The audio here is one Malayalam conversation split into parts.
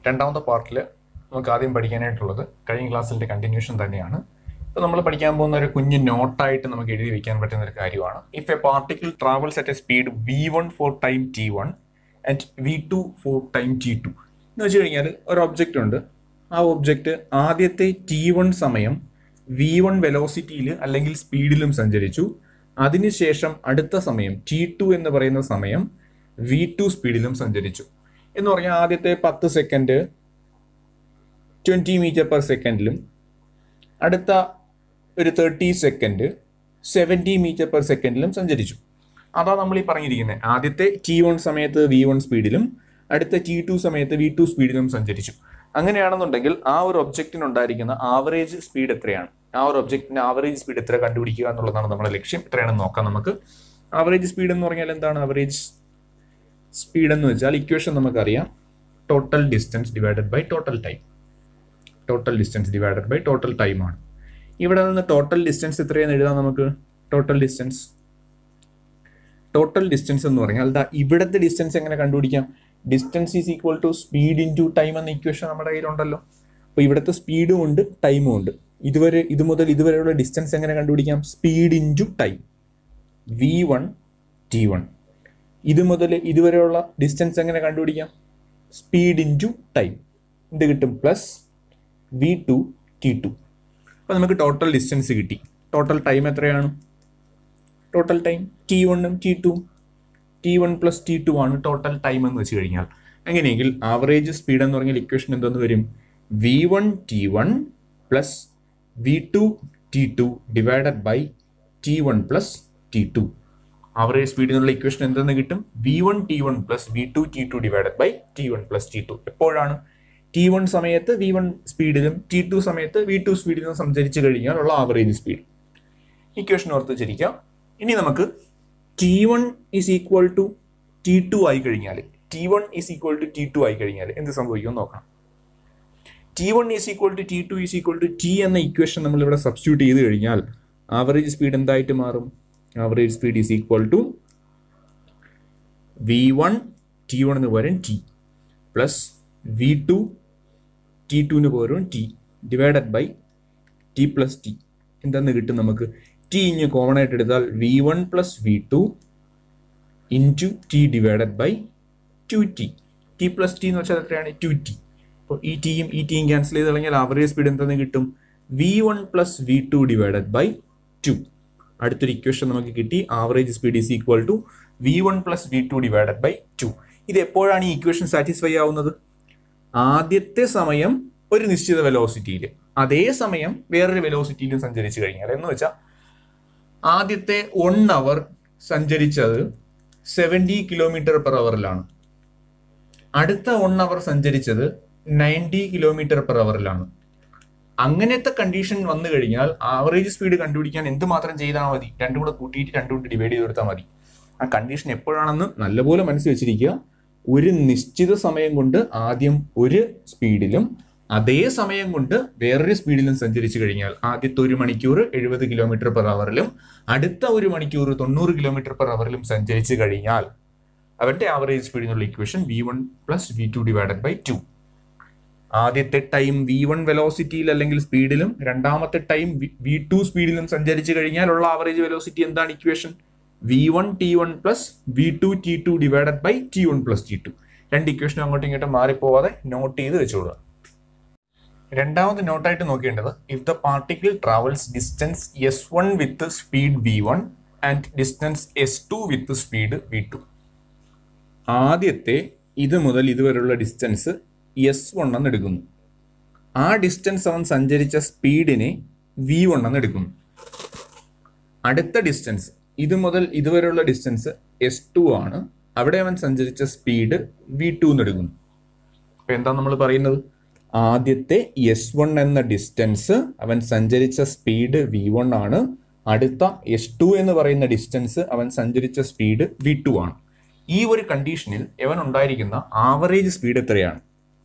രണ്ടാമത്തെ പാർട്ടിൽ നമുക്ക് ആദ്യം പഠിക്കാനായിട്ടുള്ളത് കഴിഞ്ഞ ക്ലാസ്സിൻ്റെ കണ്ടിന്യൂഷൻ തന്നെയാണ് ഇപ്പോൾ നമ്മൾ പഠിക്കാൻ പോകുന്ന ഒരു കുഞ്ഞ് നോട്ടായിട്ട് നമുക്ക് എഴുതി വെക്കാൻ പറ്റുന്ന ഒരു കാര്യമാണ് if a particle travels at a speed v one for time t one and v two for time t two എന്ന് വെച്ച് കഴിഞ്ഞാൽ ഒരു ഒബ്ജക്റ്റ് ഉണ്ട് ആ ഒബ്ജക്റ്റ് ആദ്യത്തെ ടി വൺ സമയം വി വൺ വെലോസിറ്റിയിൽ അല്ലെങ്കിൽ സ്പീഡിലും സഞ്ചരിച്ചു അതിനുശേഷം അടുത്ത സമയം ടി ടു എന്ന് പറയുന്ന സമയം വി ടു സ്പീഡിലും സഞ്ചരിച്ചു എന്ന് പറഞ്ഞാൽ ആദ്യത്തെ പത്ത് സെക്കൻഡ് ട്വൻറ്റി മീറ്റർ പെർ സെക്കൻഡിലും അടുത്ത ഒരു thirty second seventy meter per സെക്കൻഡിലും സഞ്ചരിച്ചു അതാ നമ്മൾ ഈ പറഞ്ഞിരിക്കുന്നത് ആദ്യത്തെ ടി വൺ സമയത്ത് വി വൺ സ്പീഡിലും അടുത്ത ടി ടു സമയത്ത് വി ടു സ്പീഡിലും സഞ്ചരിച്ചു അങ്ങനെയാണെന്നുണ്ടെങ്കിൽ ആ ഒരു ഒബ്ജക്റ്റിന് ഉണ്ടായിരിക്കുന്ന ആവറേജ് സ്പീഡ് എത്രയാണ് ആ ഒരു ഒബ്ജക്റ്റിന്റെ ആവറേജ് സ്പീഡ് എത്ര കണ്ടുപിടിക്കുക എന്നുള്ളതാണ് നമ്മുടെ ലക്ഷ്യം എത്രയാണെന്ന് നോക്കാം നമുക്ക് ആവറേജ് സ്പീഡ് എന്ന് പറഞ്ഞാൽ എന്താണ് ആവറേജ് സ്പീഡ് എന്ന് വെച്ചാൽ ഇക്വേഷൻ നമുക്കറിയാം total distance divided by total time total distance divided by total time ആണ് ഇവിടെ നിന്ന് ടോട്ടൽ ഡിസ്റ്റൻസ് എത്രയാണെന്ന് എഴുതാം നമുക്ക് ടോട്ടൽ ഡിസ്റ്റൻസ് ടോട്ടൽ ഡിസ്റ്റൻസ് എന്ന് പറഞ്ഞാൽ ദാ ഇവിടുത്തെ ഡിസ്റ്റൻസ് എങ്ങനെ കണ്ടുപിടിക്കാം distance is equal to speed into time എന്ന ഇക്വേഷൻ നമ്മുടെ കയ്യിലുണ്ടല്ലോ അപ്പോൾ ഇവിടുത്തെ സ്പീഡും ഉണ്ട് ടൈമും ഉണ്ട് ഇതുവരെ ഇത് മുതൽ ഇതുവരെയുള്ള ഡിസ്റ്റൻസ് എങ്ങനെ കണ്ടുപിടിക്കാം speed into time v one t one ഇത് മുതൽ ഇതുവരെയുള്ള ഡിസ്റ്റൻസ് എങ്ങനെ കണ്ടുപിടിക്കാം സ്പീഡ് ഇൻ ടു ടൈം എന്ത് കിട്ടും plus V two t two അപ്പോൾ നമുക്ക് ടോട്ടൽ ഡിസ്റ്റൻസ് കിട്ടി ടോട്ടൽ ടൈം എത്രയാണ് ടോട്ടൽ ടൈം ടി വണ്ണും ടി ടുവും t one plus t two ആണ് ടോട്ടൽ ടൈം എന്ന് വെച്ച് കഴിഞ്ഞാൽ അങ്ങനെയെങ്കിൽ ആവറേജ് സ്പീഡ് എന്ന് പറഞ്ഞാൽ ഇക്വേഷൻ എന്തെന്ന് വരും v one t one plus V two t two divided by t one plus t two average speed എന്നുള്ള ഇക്വേഷൻ എന്തെന്ന് കിട്ടും v one t one plus V two t two divided by t one plus t two എപ്പോഴാണ് ടി വൺ സമയത്ത് വി വൺ സ്പീഡിലും ടി ടു സമയത്ത് വി ടു സ്പീഡിലും സഞ്ചരിച്ചു കഴിഞ്ഞാൽ ഉള്ള ആവറേജ് സ്പീഡ് ഇക്വേഷൻ ഓർത്ത് വെച്ചിരിക്കാം ഇനി നമുക്ക് t one is equal to t two ആയി കഴിഞ്ഞാൽ t one is equal to t two ആയി കഴിഞ്ഞാൽ എന്ത് സംഭവിക്കും നോക്കണം t one is equal to t two is equal to t എന്ന ഇക്വേഷൻ നമ്മൾ ഇവിടെ സബ്സ്റ്റിറ്റ്യൂട്ട് ചെയ്ത് കഴിഞ്ഞാൽ ആവറേജ് സ്പീഡ് എന്തായിട്ട് മാറും average speed is equal to V one t one എന്ന് പകരം t plus V two t ടുവിന് പകരം t divided by t plus T എന്തെന്ന് കിട്ടും നമുക്ക് ടി ഇഞ്ഞ് കോമൺ ആയിട്ട് എടുത്താൽ v one plus V two into t divided by two t t plus t എന്ന് വെച്ചാൽ എത്രയാണ് ടു ടി അപ്പോൾ ഈ ടിയും ഈ ടിയും ക്യാൻസൽ ചെയ്ത് കളഞ്ഞാൽ ആവറേജ് സ്പീഡ് എന്തെന്ന് കിട്ടും v one plus V two divided by two അടുത്തൊരു ഇക്വേഷൻ നമുക്ക് കിട്ടി average speed is equal to V one plus V two divided by two ഇത് എപ്പോഴാണ് ഈ ഇക്വേഷൻ സാറ്റിസ്ഫൈ ആവുന്നത് ആദ്യത്തെ സമയം ഒരു നിശ്ചിത വെലോസിറ്റിയിൽ അതേ സമയം വേറൊരു വെലോസിറ്റിയിലും സഞ്ചരിച്ചു കഴിഞ്ഞാൽ എന്ന് വെച്ചാൽ ആദ്യത്തെ വൺ അവർ സഞ്ചരിച്ചത് സെവൻറ്റി കിലോമീറ്റർ പെർ അവറിലാണ് അടുത്ത വൺ അവർ സഞ്ചരിച്ചത് നയൻറ്റി കിലോമീറ്റർ പെർ അവറിലാണ് അങ്ങനത്തെ കണ്ടീഷൻ വന്നു കഴിഞ്ഞാൽ ആവറേജ് സ്പീഡ് കണ്ടുപിടിക്കാൻ എന്തുമാത്രം ചെയ്താൽ മതി രണ്ടും കൂടെ കൂട്ടിയിട്ട് രണ്ടും കൂടി ഡിവൈഡ് ചെയ്ത് കൊടുത്താൽ മതി ആ കണ്ടീഷൻ എപ്പോഴാണെന്ന് നല്ലപോലെ മനസ്സിൽ വെച്ചിരിക്കുക ഒരു നിശ്ചിത സമയം കൊണ്ട് ആദ്യം ഒരു സ്പീഡിലും അതേ സമയം കൊണ്ട് വേറൊരു സ്പീഡിലും സഞ്ചരിച്ചു കഴിഞ്ഞാൽ ആദ്യത്തെ ഒരു മണിക്കൂർ എഴുപത് കിലോമീറ്റർ പെർ അവറിലും അടുത്ത ഒരു മണിക്കൂർ തൊണ്ണൂറ് കിലോമീറ്റർ പെർ അവറിലും സഞ്ചരിച്ചു കഴിഞ്ഞാൽ അവന്റെ ആവറേജ് സ്പീഡ് എന്നുള്ള equation v one plus V two divided by two ആദ്യത്തെ ടൈം വി വൺ വെലോസിറ്റിയിൽ അല്ലെങ്കിൽ സ്പീഡിലും രണ്ടാമത്തെ ടൈം വി ടു സ്പീഡിലും സഞ്ചരിച്ചു കഴിഞ്ഞാൽ ഉള്ള ആവറേജ് വെലോസിറ്റി എന്താണ് equation v one t one plus V two t two divided by t one plus t two രണ്ട് ഇക്വേഷനും അങ്ങോട്ടും ഇങ്ങോട്ടും മാറിപ്പോവാതെ നോട്ട് ചെയ്ത് വെച്ചോളുക രണ്ടാമത് നോട്ടായിട്ട് നോക്കേണ്ടത് if the particle travels distance s one with speed v one and distance s two with speed v two ആദ്യത്തെ ഇത് മുതൽ ഇതുവരെയുള്ള ഡിസ്റ്റൻസ് എസ് വൺ എന്ന് എടുക്കുന്നു ആ ഡിസ്റ്റൻസ് അവൻ സഞ്ചരിച്ച സ്പീഡിനെ വി വൺ എന്ന് എടുക്കുന്നു അടുത്ത ഡിസ്റ്റൻസ് ഇത് മുതൽ ഇതുവരെയുള്ള ഡിസ്റ്റൻസ് എസ് ടു ആണ് അവിടെ അവൻ സഞ്ചരിച്ച സ്പീഡ് വി ടു എന്ന് എടുക്കുന്നു അപ്പൊ എന്താ നമ്മൾ പറയുന്നത് ആദ്യത്തെ എസ് വൺ എന്ന ഡിസ്റ്റൻസ് അവൻ സഞ്ചരിച്ച സ്പീഡ് വി വൺ ആണ് അടുത്ത എസ് ടു എന്ന് പറയുന്ന ഡിസ്റ്റൻസ് അവൻ സഞ്ചരിച്ച സ്പീഡ് വി ടു ആണ് ഈ ഒരു കണ്ടീഷനിൽ ഇവൻ ഉണ്ടായിരിക്കുന്ന ആവറേജ് സ്പീഡ് എത്രയാണ്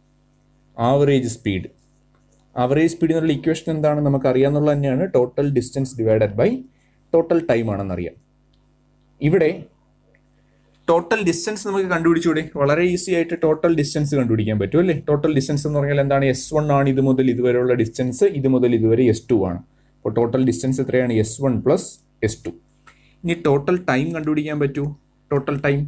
ആവറേജ് സ്പീഡ് ആവറേജ് സ്പീഡ് എന്നുള്ള ഇക്വേഷൻ എന്താണ് നമുക്ക് അറിയാമെന്നുള്ളത് തന്നെയാണ് total distance divided by total time ആണെന്നറിയാം ഇവിടെ ടോട്ടൽ ഡിസ്റ്റൻസ് നമുക്ക് കണ്ടുപിടിച്ചൂടെ വളരെ ഈസി ആയിട്ട് ടോട്ടൽ ഡിസ്റ്റൻസ് കണ്ടുപിടിക്കാൻ പറ്റും അല്ലേ ടോട്ടൽ ഡിസ്റ്റൻസ് എന്ന് പറഞ്ഞാൽ എന്താണ് എസ് വൺ ആണ് ഇത് മുതൽ ഇതുവരെയുള്ള ഡിസ്റ്റൻസ് ഇത് മുതൽ ഇതുവരെ എസ് ടു ആണ് അപ്പോൾ ടോട്ടൽ ഡിസ്റ്റൻസ് എത്രയാണ് s one plus S two ഇനി ടോട്ടൽ ടൈം കണ്ടുപിടിക്കാൻ പറ്റൂ ടോട്ടൽ ടൈം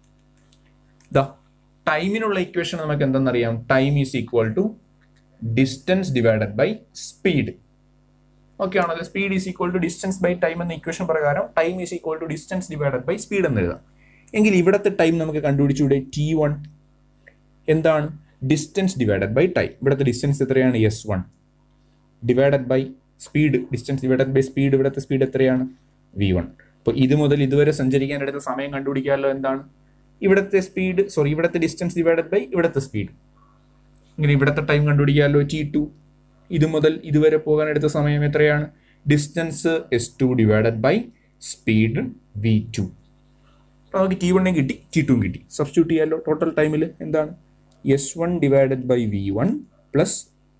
ദ ടൈമിനുള്ള ഇക്വേഷൻ നമുക്ക് എന്തെന്നറിയാം time is equal to distance divided by speed okay ആണല്ലോ speed is equal to distance by time എന്ന ഇക്വേഷൻ പ്രകാരം time is equal to distance divided by speed എന്ന് എഴുതാം എങ്കിൽ ഇവിടുത്തെ ടൈം നമുക്ക് കണ്ടുപിടിച്ചൂടെ ടി വൺ എന്താണ് ഡിസ്റ്റൻസ് ഡിവൈഡഡ് ബൈ ടൈം ഇവിടുത്തെ ഡിസ്റ്റൻസ് എത്രയാണ് s one divided by speed distance divided by speed ഇവിടുത്തെ സ്പീഡ് എത്രയാണ് വി വൺ അപ്പോൾ ഇത് മുതൽ ഇതുവരെ സഞ്ചരിക്കാൻ എടുത്ത സമയം കണ്ടുപിടിക്കാമല്ലോ എന്താണ് ഇവിടുത്തെ സ്പീഡ് സോറി ഇവിടുത്തെ ഡിസ്റ്റൻസ് ഡിവൈഡഡ് ബൈ ഇവിടുത്തെ സ്പീഡ് ഇങ്ങനെ ഇവിടുത്തെ ടൈം കണ്ടുപിടിക്കാമല്ലോ ടി ടു ഇത് മുതൽ ഇതുവരെ പോകാൻ എടുത്ത സമയം എത്രയാണ് distance s two divided by speed v two അപ്പോൾ നമുക്ക് ടി വണ്ണും കിട്ടി ടി ടുവും കിട്ടി സബ്സ്റ്റിറ്റ്യൂട്ട് ചെയ്യാമല്ലോ ടോട്ടൽ ടൈമിൽ എന്താണ് s one divided by V one plus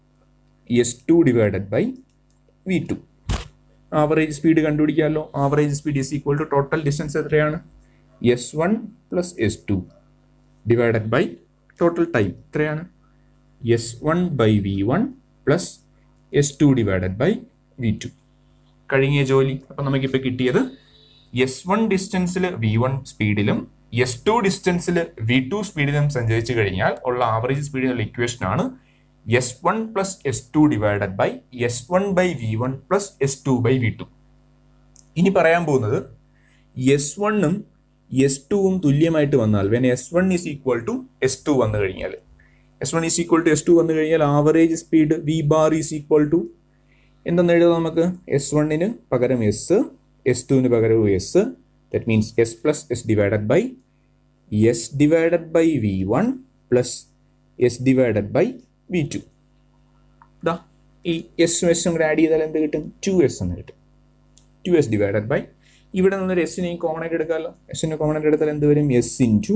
S two divided by V two average speed കണ്ടുപിടിക്കാമല്ലോ average speed is equal to total distance എത്രയാണ് s one plus S two divided by total time എത്രയാണ് s one by V one plus S two divided by V two കഴിഞ്ഞ ജോലി അപ്പം നമുക്കിപ്പോൾ കിട്ടിയത് എസ് വൺ ഡിസ്റ്റൻസിൽ വി വൺ സ്പീഡിലും എസ് ടു ഡിസ്റ്റൻസിൽ വി ടു സ്പീഡിലും സഞ്ചരിച്ചു കഴിഞ്ഞാൽ ഉള്ള ആവറേജ് സ്പീഡിനുള്ള ഇക്വേഷൻ ആണ് s one plus S two divided by S one by V one plus S two by V two ഇനി പറയാൻ പോകുന്നത് എസ് വണ്ണും എസ് ടുവും തുല്യമായിട്ട് വന്നാൽ when s one is equal to s two വന്നു കഴിഞ്ഞാൽ s one is equal to s two വന്നു കഴിഞ്ഞാൽ average speed v bar is equal to എന്തെന്ന് എഴുതാം നമുക്ക് എസ് വണ്ണിന് പകരം എസ് എസ് ടുവിന് പകരം s that means s plus s divided by s divided by V one plus s divided by V two ദാ ഈ എസും എസും കൂടെ ആഡ് ചെയ്താൽ എന്ത് കിട്ടും ടു എസ് എന്ന് കിട്ടും ടു എസ് ഡിവൈഡഡ് ബൈ ഇവിടെ നിന്നൊരു എസിനെയും കോമൺ ആയിട്ട് എടുക്കാമല്ലോ എസിനെ കോമൺ ആയിട്ട് എടുത്താൽ എന്ത് വരും s into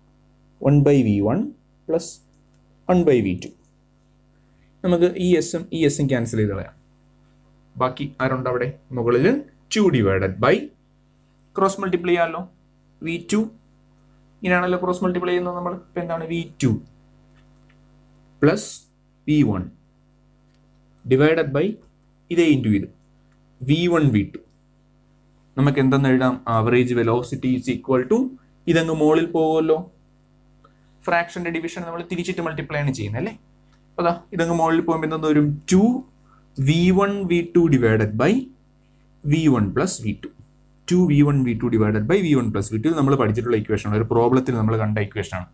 one by V one plus one by V two നമുക്ക് ഈ എസും ഈ എസും ക്യാൻസൽ ചെയ്ത് കളയാം ബാക്കി ആരുണ്ട് അവിടെ മുകളിൽ two divided by cross multiply ചെയ്യാമല്ലോ വി ടു ഇങ്ങനെയാണല്ലോ ക്രോസ് മൾട്ടിപ്ലൈ ചെയ്യുന്നത് നമ്മൾ ഇപ്പം എന്താണ് v two plus v one divided by ഇതേ ഇൻറ്റു ഇത് വി വൺ വി ടു നമുക്ക് എന്തെന്ന് എഴുതാം average velocity is equal to ഇതങ്ങ് മുകളിൽ പോകുമല്ലോ ഫ്രാക്ഷന്റെ ഡിവിഷൻ നമ്മൾ തിരിച്ചിട്ട് മൾട്ടിപ്ലൈ ആണ് ചെയ്യുന്നത് അല്ലേ അപ്പോൾ അതാ ഇതങ്ങ് മുകളിൽ പോകുമ്പോൾ എന്തെന്ന് വരും two V one V two divided by V one plus V two two V one V two divided by V one plus V two നമ്മൾ പഠിച്ചിട്ടുള്ള ഇക്വേഷൻ ആണ് ഒരു പ്രോബ്ലത്തിൽ നമ്മൾ കണ്ട ഇക്വേഷൻ ആണ്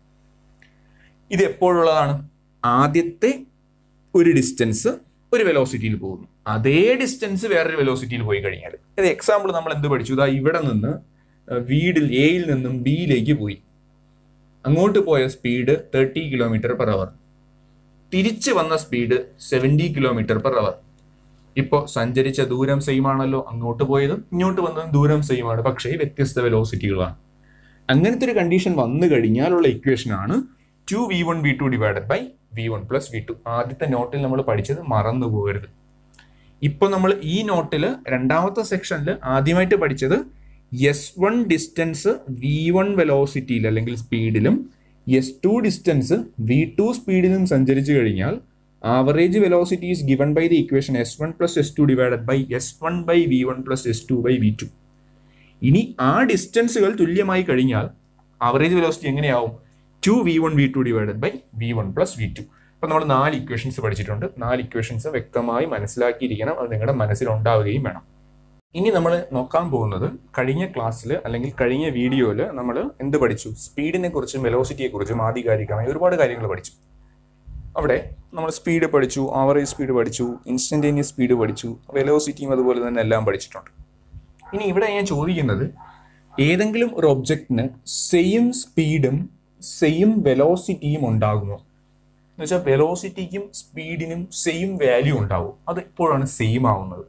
ഇത് എപ്പോഴുള്ളതാണ് ആദ്യത്തെ ഒരു ഡിസ്റ്റൻസ് ഒരു വെലോസിറ്റിയിൽ പോകുന്നു അതേ ഡിസ്റ്റൻസ് വേറൊരു വെലോസിറ്റിയിൽ പോയി കഴിഞ്ഞാൽ ഇത് എക്സാമ്പിൾ നമ്മൾ എന്ത് പഠിച്ചു ഇതാ ഇവിടെ നിന്ന് വീടിൽ എയിൽ നിന്നും ബിയിലേക്ക് പോയി അങ്ങോട്ട് പോയ speed thirty kilometer per hour തിരിച്ചു വന്ന speed seventy kilometer per hour ഇപ്പോൾ സഞ്ചരിച്ച ദൂരം സെയിം ആണല്ലോ അങ്ങോട്ട് പോയതും ഇങ്ങോട്ട് വന്നതും ദൂരം സെയിം ആണ് പക്ഷേ വ്യത്യസ്ത വെലോസിറ്റികളാണ് അങ്ങനത്തെ ഒരു കണ്ടീഷൻ വന്നു കഴിഞ്ഞാലുള്ള ഇക്വേഷൻ ആണ് two V one V two divided by V one plus V two ആദ്യത്തെ നോട്ടിൽ നമ്മൾ പഠിച്ചത് മറന്നു പോകരുത് ഇപ്പോൾ നമ്മൾ ഈ നോട്ടിൽ രണ്ടാമത്തെ സെക്ഷനിൽ ആദ്യമായിട്ട് പഠിച്ചത് S one distance V one വെലോസിറ്റിയിൽ അല്ലെങ്കിൽ സ്പീഡിലും S two distance V two സ്പീഡിലും സഞ്ചരിച്ചു കഴിഞ്ഞാൽ average velocity is given by the equation S one plus S two divided by S one by V one plus S two by V two ഇനി ആ ഡിസ്റ്റൻസുകൾ തുല്യമായി കഴിഞ്ഞാൽ ആവറേജ് വെലോസിറ്റി എങ്ങനെയാവും two V one V two divided by V one plus V two അപ്പം നമ്മൾ നാല് ഇക്വേഷൻസ് പഠിച്ചിട്ടുണ്ട് നാല് ഇക്വേഷൻസ് വ്യക്തമായി മനസ്സിലാക്കിയിരിക്കണം അത് നിങ്ങളുടെ മനസ്സിൽ ഉണ്ടാവുകയും വേണം ഇനി നമ്മൾ നോക്കാൻ പോകുന്നത് കഴിഞ്ഞ ക്ലാസ്സിൽ അല്ലെങ്കിൽ കഴിഞ്ഞ വീഡിയോയിൽ നമ്മൾ എന്ത് പഠിച്ചു സ്പീഡിനെ കുറിച്ചും വെലോസിറ്റിയെ കുറിച്ചും ആധികാരികമായി ഒരുപാട് കാര്യങ്ങൾ പഠിച്ചു അവിടെ നമ്മൾ സ്പീഡ് പഠിച്ചു ആവറേജ് സ്പീഡ് പഠിച്ചു ഇൻസ്റ്റന്റേനിയസ് സ്പീഡ് പഠിച്ചു വെലോസിറ്റിയും അതുപോലെ തന്നെ എല്ലാം പഠിച്ചിട്ടുണ്ട് ഇനി ഇവിടെ ഞാൻ ചോദിക്കുന്നത് ഏതെങ്കിലും ഒരു ഒബ്ജക്റ്റിന് സെയിം സ്പീഡും സെയിം വെലോസിറ്റിയും ഉണ്ടാകുമോ എന്ന് വെച്ചാൽ വെലോസിറ്റിക്കും സ്പീഡിനും സെയിം വാല്യൂ ഉണ്ടാവും അത് എപ്പോഴാണ് സെയിം ആവുന്നത്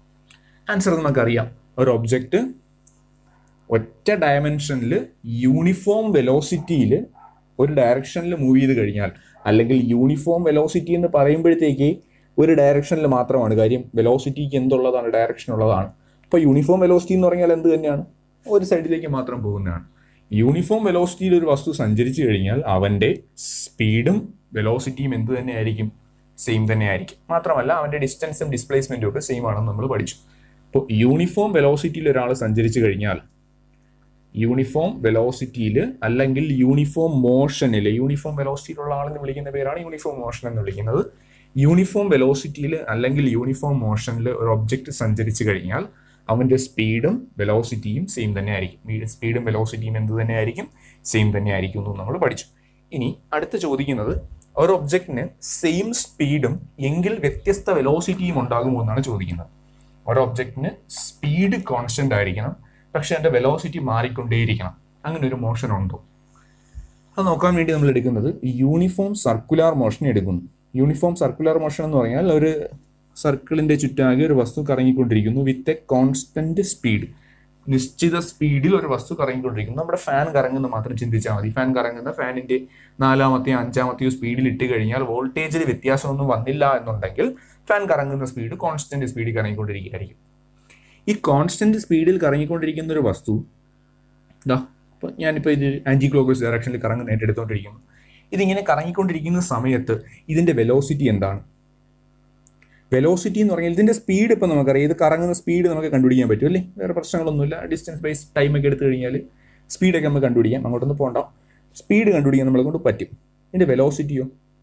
ആൻസർ നമുക്കറിയാം ഒരു ഒബ്ജക്റ്റ് ഒറ്റ ഡയമെൻഷനിൽ യൂണിഫോം വെലോസിറ്റിയിൽ ഒരു ഡയറക്ഷനിൽ മൂവ് ചെയ്ത് കഴിഞ്ഞാൽ അല്ലെങ്കിൽ യൂണിഫോം വെലോസിറ്റി എന്ന് പറയുമ്പോഴത്തേക്ക് ഒരു ഡയറക്ഷനിൽ മാത്രമാണ് കാര്യം വെലോസിറ്റിക്ക് എന്തുള്ളതാണ് ഡയറക്ഷൻ ഉള്ളതാണ് അപ്പോൾ യൂണിഫോം വെലോസിറ്റി എന്ന് പറഞ്ഞാൽ എന്ത് തന്നെയാണ് ഒരു സൈഡിലേക്ക് മാത്രം പോകുന്നതാണ് യൂണിഫോം വെലോസിറ്റിയിൽ ഒരു വസ്തു സഞ്ചരിച്ചു കഴിഞ്ഞാൽ അവന്റെ സ്പീഡും വെലോസിറ്റിയും എന്ത് തന്നെയായിരിക്കും സെയിം തന്നെ ആയിരിക്കും മാത്രമല്ല അവന്റെ ഡിസ്റ്റൻസും ഡിസ്പ്ലേസ്മെന്റും ഒക്കെ സെയിം ആണെന്ന് നമ്മൾ പഠിച്ചു അപ്പോൾ യൂണിഫോം വെലോസിറ്റിയിൽ ഒരാൾ സഞ്ചരിച്ചു കഴിഞ്ഞാൽ യൂണിഫോം വെലോസിറ്റിയിൽ അല്ലെങ്കിൽ യൂണിഫോം മോഷനിൽ യൂണിഫോം വെലോസിറ്റിയിലുള്ള ആളെന്ന് വിളിക്കുന്ന പേരാണ് യൂണിഫോം മോഷൻ എന്ന് വിളിക്കുന്നത് യൂണിഫോം വെലോസിറ്റിയിൽ അല്ലെങ്കിൽ യൂണിഫോം മോഷനിൽ ഒരു ഒബ്ജക്റ്റ് സഞ്ചരിച്ചു കഴിഞ്ഞാൽ അവന്റെ സ്പീഡും വെലോസിറ്റിയും സെയിം തന്നെ ആയിരിക്കും സ്പീഡും വെലോസിറ്റിയും എന്ത് തന്നെ ആയിരിക്കും സെയിം തന്നെ ആയിരിക്കും എന്ന് നമ്മൾ പഠിച്ചു ഇനി അടുത്ത ചോദിക്കുന്നത് ഒരു ഒബ്ജക്റ്റിന് സെയിം സ്പീഡും എങ്കിൽ വ്യത്യസ്ത വെലോസിറ്റിയും ഉണ്ടാകുമോ എന്നാണ് ചോദിക്കുന്നത് ഒരു ഒബ്ജക്റ്റിന് സ്പീഡ് കോൺസ്റ്റന്റ് ആയിരിക്കണം പക്ഷെ അതിന്റെ വെലോസിറ്റി മാറിക്കൊണ്ടേയിരിക്കണം അങ്ങനെ ഒരു മോഷൻ ഉണ്ടോ അത് നോക്കാൻ വേണ്ടി നമ്മൾ എടുക്കുന്നത് യൂണിഫോം സർക്കുലാർ മോഷൻ എടുക്കുന്നു യൂണിഫോം സർക്കുലാർ മോഷൻ എന്ന് പറഞ്ഞാൽ ഒരു സർക്കിളിന്റെ ചുറ്റാകെ ഒരു വസ്തു കറങ്ങിക്കൊണ്ടിരിക്കുന്നു വിത്ത് എ കോൺസ്റ്റന്റ് സ്പീഡ് നിശ്ചിത സ്പീഡിൽ ഒരു വസ്തു കറങ്ങിക്കൊണ്ടിരിക്കുന്നു നമ്മുടെ ഫാൻ കറങ്ങുന്ന മാത്രം ചിന്തിച്ചാൽ മതി ഫാൻ കറങ്ങുന്ന ഫാനിന്റെ നാലാമത്തെയോ അഞ്ചാമത്തെയോ സ്പീഡിൽ ഇട്ട് കഴിഞ്ഞാൽ വോൾട്ടേജിൽ വ്യത്യാസമൊന്നും വന്നില്ല എന്നുണ്ടെങ്കിൽ ഫാൻ കറങ്ങുന്ന സ്പീഡ് കോൺസ്റ്റന്റ് സ്പീഡിൽ കറങ്ങിക്കൊണ്ടിരിക്കുകയായിരിക്കും ഈ കോൺസ്റ്റന്റ് സ്പീഡിൽ കറങ്ങിക്കൊണ്ടിരിക്കുന്ന ഒരു വസ്തു ഇതാ ഇപ്പോൾ ഞാനിപ്പോൾ ഇത് ആൻറ്റി ക്ലോക്കസ് ഡയറക്ഷനിൽ കറങ്ങുന്നതായിട്ട് എടുത്തുകൊണ്ടിരിക്കുന്നു ഇതിങ്ങനെ കറങ്ങിക്കൊണ്ടിരിക്കുന്ന സമയത്ത് ഇതിന്റെ വെലോസിറ്റി എന്താണ് വെലോസിറ്റി എന്ന് പറഞ്ഞാൽ ഇതിന്റെ സ്പീഡ് ഇപ്പം നമുക്കറിയാം ഇത് കറങ്ങുന്ന സ്പീഡ് നമുക്ക് കണ്ടുപിടിക്കാൻ പറ്റും അല്ലേ വേറെ പ്രശ്നങ്ങളൊന്നുമില്ല ഡിസ്റ്റൻസ് ബൈസ് ടൈം ഒക്കെ എടുത്തു കഴിഞ്ഞാൽ സ്പീഡൊക്കെ നമുക്ക് കണ്ടുപിടിക്കാം അങ്ങോട്ടൊന്നും പോകണ്ട സ്പീഡ് കണ്ടുപിടിക്കാൻ നമ്മളെ കൊണ്ട് പറ്റും ഇതിന്റെ വെലോസിറ്റിയോ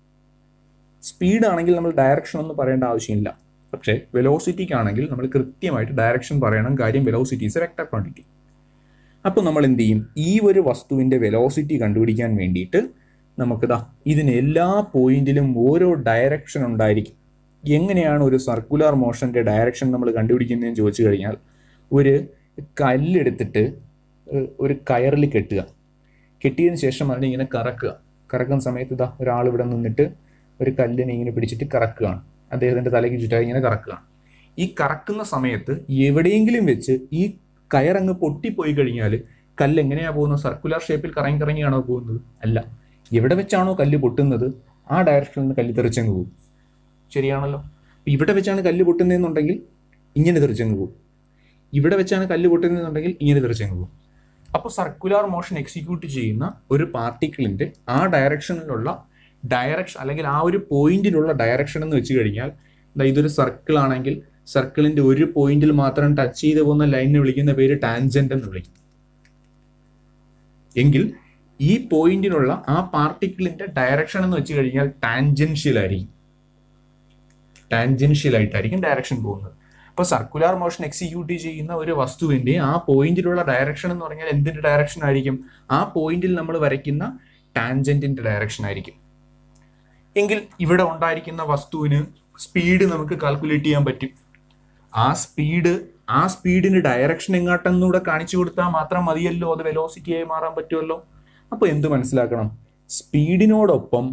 സ്പീഡ് ആണെങ്കിൽ നമ്മൾ ഡയറക്ഷൻ ഒന്നും പറയേണ്ട ആവശ്യമില്ല പക്ഷേ വെലോസിറ്റിക്കാണെങ്കിൽ നമ്മൾ കൃത്യമായിട്ട് ഡയറക്ഷൻ പറയണം കാര്യം velocity is a vector quantity അപ്പോൾ നമ്മൾ എന്ത് ചെയ്യും ഈ ഒരു വസ്തുവിൻ്റെ വെലോസിറ്റി കണ്ടുപിടിക്കാൻ വേണ്ടിയിട്ട് നമുക്കിതാ ഇതിന് എല്ലാ പോയിന്റിലും ഓരോ ഡയറക്ഷൻ ഉണ്ടായിരിക്കും എങ്ങനെയാണ് ഒരു സർക്കുലർ മോഷന്റെ ഡയറക്ഷൻ നമ്മൾ കണ്ടുപിടിക്കുന്നതെന്ന് ചോദിച്ചു കഴിഞ്ഞാൽ ഒരു കല്ലെടുത്തിട്ട് ഏഹ്, ഒരു കയറിൽ കെട്ടുക കെട്ടിയതിന് ശേഷം അതിനെ ഇങ്ങനെ കറക്കുക കറക്കുന്ന സമയത്ത് ഇതാ ഒരാൾ ഇവിടെ നിന്നിട്ട് ഒരു കല്ലിനെ ഇങ്ങനെ പിടിച്ചിട്ട് കറക്കുകയാണ് അദ്ദേഹത്തിന്റെ തലയ്ക്ക് ചുറ്റായി ഇങ്ങനെ കറക്കുകയാണ് ഈ കറക്കുന്ന സമയത്ത് എവിടെയെങ്കിലും വെച്ച് ഈ കയറങ്ങ് പൊട്ടിപ്പോയി കഴിഞ്ഞാൽ കല്ല് എങ്ങനെയാ പോകുന്നത് സർക്കുലർ ഷേപ്പിൽ കറങ്ങി കറങ്ങിയാണോ പോകുന്നത് അല്ല എവിടെ വെച്ചാണോ കല്ല് പൊട്ടുന്നത് ആ ഡയറക്ഷനിൽ നിന്ന് കല്ല് തെറിച്ചങ്ങ് പോകും ശരിയാണല്ലോ അപ്പൊ ഇവിടെ വെച്ചാണ് കല്ല് പൊട്ടുന്നതെന്നുണ്ടെങ്കിൽ ഇങ്ങനെ തെറിച്ചങ്ങ് പോകും ഇവിടെ വെച്ചാണ് കല്ല് പൊട്ടുന്നതെന്നുണ്ടെങ്കിൽ ഇങ്ങനെ തെറിച്ചങ്ങ് പോകും അപ്പോൾ സർക്കുലർ മോഷൻ എക്സിക്യൂട്ട് ചെയ്യുന്ന ഒരു പാർട്ടിക്കിളിന്റെ ആ ഡയറക്ഷനിലുള്ള ഡയറക്ഷൻ അല്ലെങ്കിൽ ആ ഒരു പോയിന്റിലുള്ള ഡയറക്ഷൻ എന്ന് വെച്ച് കഴിഞ്ഞാൽ ദാ ഇതൊരു സർക്കിൾ ആണെങ്കിൽ സർക്കിളിന്റെ ഒരു പോയിന്റിൽ മാത്രം ടച്ച് ചെയ്ത് പോകുന്ന ലൈനിനെ വിളിക്കുന്ന പേര് ടാൻജന്റ് എന്ന് വിളിക്കും എങ്കിൽ ഈ പോയിന്റിനുള്ള ആ പാർട്ടിക്കിളിന്റെ ഡയറക്ഷൻ എന്ന് വെച്ച് കഴിഞ്ഞാൽ ടാൻജൻഷ്യൽ ആയിരിക്കും ടാൻജൻഷ്യൽ ആയിട്ടായിരിക്കും ഡയറക്ഷൻ പോകുന്നത് അപ്പോൾ സർക്കുലർ മോഷൻ എക്സിക്യൂട്ട് ചെയ്യുന്ന ഒരു വസ്തുവിന്റെ ആ പോയിന്റിലുള്ള ഡയറക്ഷൻ എന്ന് പറഞ്ഞാൽ എന്തിന്റെ ഡയറക്ഷൻ ആയിരിക്കും ആ പോയിന്റിൽ നമ്മൾ വരയ്ക്കുന്ന ടാൻജന്റിന്റെ ഡയറക്ഷൻ ആയിരിക്കും എങ്കിൽ ഇവിടെ ഉണ്ടായിരിക്കുന്ന വസ്തുവിന് സ്പീഡ് നമുക്ക് കാൽക്കുലേറ്റ് ചെയ്യാൻ പറ്റും ആ സ്പീഡ് ആ സ്പീഡിന് ഡയറക്ഷൻ എങ്ങാട്ടെന്നൂടെ കാണിച്ചു കൊടുത്താൽ മാത്രം മതിയല്ലോ അത് വെലോസിറ്റി ആയി മാറാൻ പറ്റുമല്ലോ അപ്പോൾ എന്ത് മനസ്സിലാക്കണം സ്പീഡിനോടൊപ്പം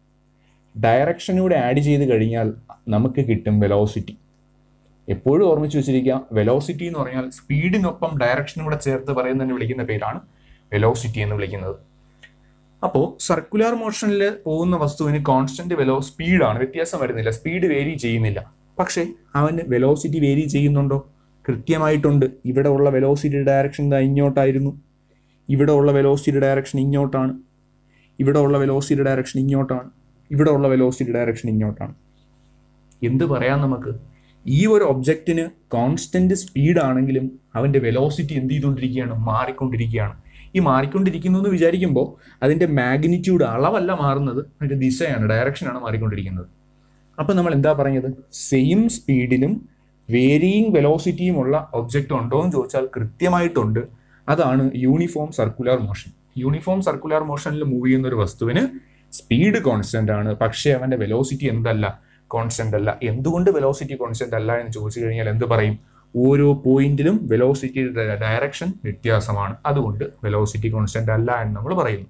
ഡയറക്ഷനൂടെ ആഡ് ചെയ്ത് കഴിഞ്ഞാൽ നമുക്ക് കിട്ടും വെലോസിറ്റി എപ്പോഴും ഓർമ്മിച്ച് വെച്ചിരിക്കുക വെലോസിറ്റി എന്ന് പറഞ്ഞാൽ സ്പീഡിനൊപ്പം ഡയറക്ഷനും കൂടെ ചേർത്ത് പറയുന്നതിന് വിളിക്കുന്ന പേരാണ് വെലോസിറ്റി എന്ന് വിളിക്കുന്നത് അപ്പോൾ സർക്കുലർ മോഷനിൽ പോകുന്ന വസ്തുവിന് കോൺസ്റ്റന്റ് വെലോ സ്പീഡാണ് വ്യത്യാസം വരുന്നില്ല സ്പീഡ് വേരി ചെയ്യുന്നില്ല പക്ഷേ അവന് വെലോസിറ്റി വേരി ചെയ്യുന്നുണ്ടോ കൃത്യമായിട്ടുണ്ട് ഇവിടെ ഉള്ള വെലോസിറ്റി ഡയറക്ഷൻ ദാ ഇങ്ങോട്ടായിരുന്നു ഇവിടെ ഉള്ള വെലോസിറ്റി ഡയറക്ഷൻ ഇങ്ങോട്ടാണ് ഇവിടെ ഉള്ള വെലോസിറ്റി ഡയറക്ഷൻ ഇങ്ങോട്ടാണ് ഇവിടെ ഉള്ള വെലോസിറ്റി ഡയറക്ഷൻ ഇങ്ങോട്ടാണ് എന്ത് പറയാം നമുക്ക് ഈ ഒരു ഒബ്ജക്റ്റിന് കോൺസ്റ്റന്റ് സ്പീഡ് ആണെങ്കിലും അവന്റെ വെലോസിറ്റി എന്ത് ചെയ്തുകൊണ്ടിരിക്കുകയാണ് മാറിക്കൊണ്ടിരിക്കുകയാണ് ഈ മാറിക്കൊണ്ടിരിക്കുന്നു എന്ന് വിചാരിക്കുമ്പോൾ അതിന്റെ മാഗ്നിറ്റ്യൂഡ് അളവല്ല മാറുന്നത് അതിന്റെ ദിശയാണ് ഡയറക്ഷനാണ് മാറിക്കൊണ്ടിരിക്കുന്നത് അപ്പൊ നമ്മൾ എന്താ പറഞ്ഞത് സെയിം സ്പീഡിലും വേരിയിങ് വെലോസിറ്റിയും ഉള്ള ഒബ്ജക്റ്റ് ഉണ്ടോ എന്ന് ചോദിച്ചാൽ കൃത്യമായിട്ടുണ്ട് അതാണ് uniform circular motion uniform circular മോഷനിൽ മൂവ് ചെയ്യുന്ന ഒരു വസ്തുവിന് സ്പീഡ് കോൺസ്റ്റന്റ് ആണ് പക്ഷേ അവന്റെ വെലോസിറ്റി എന്തല്ല കോൺസ്റ്റന്റ് അല്ല എന്തുകൊണ്ട് വെലോസിറ്റി കോൺസ്റ്റന്റ് അല്ല എന്ന് ചോദിച്ചു കഴിഞ്ഞാൽ എന്ത് പറയും ഓരോ പോയിന്റിലും വെലോസിറ്റിയുടെ ഡയറക്ഷൻ വ്യത്യാസമാണ് അതുകൊണ്ട് വെലോസിറ്റി കോൺസ്റ്റന്റ് അല്ല എന്ന് നമ്മൾ പറയുന്നു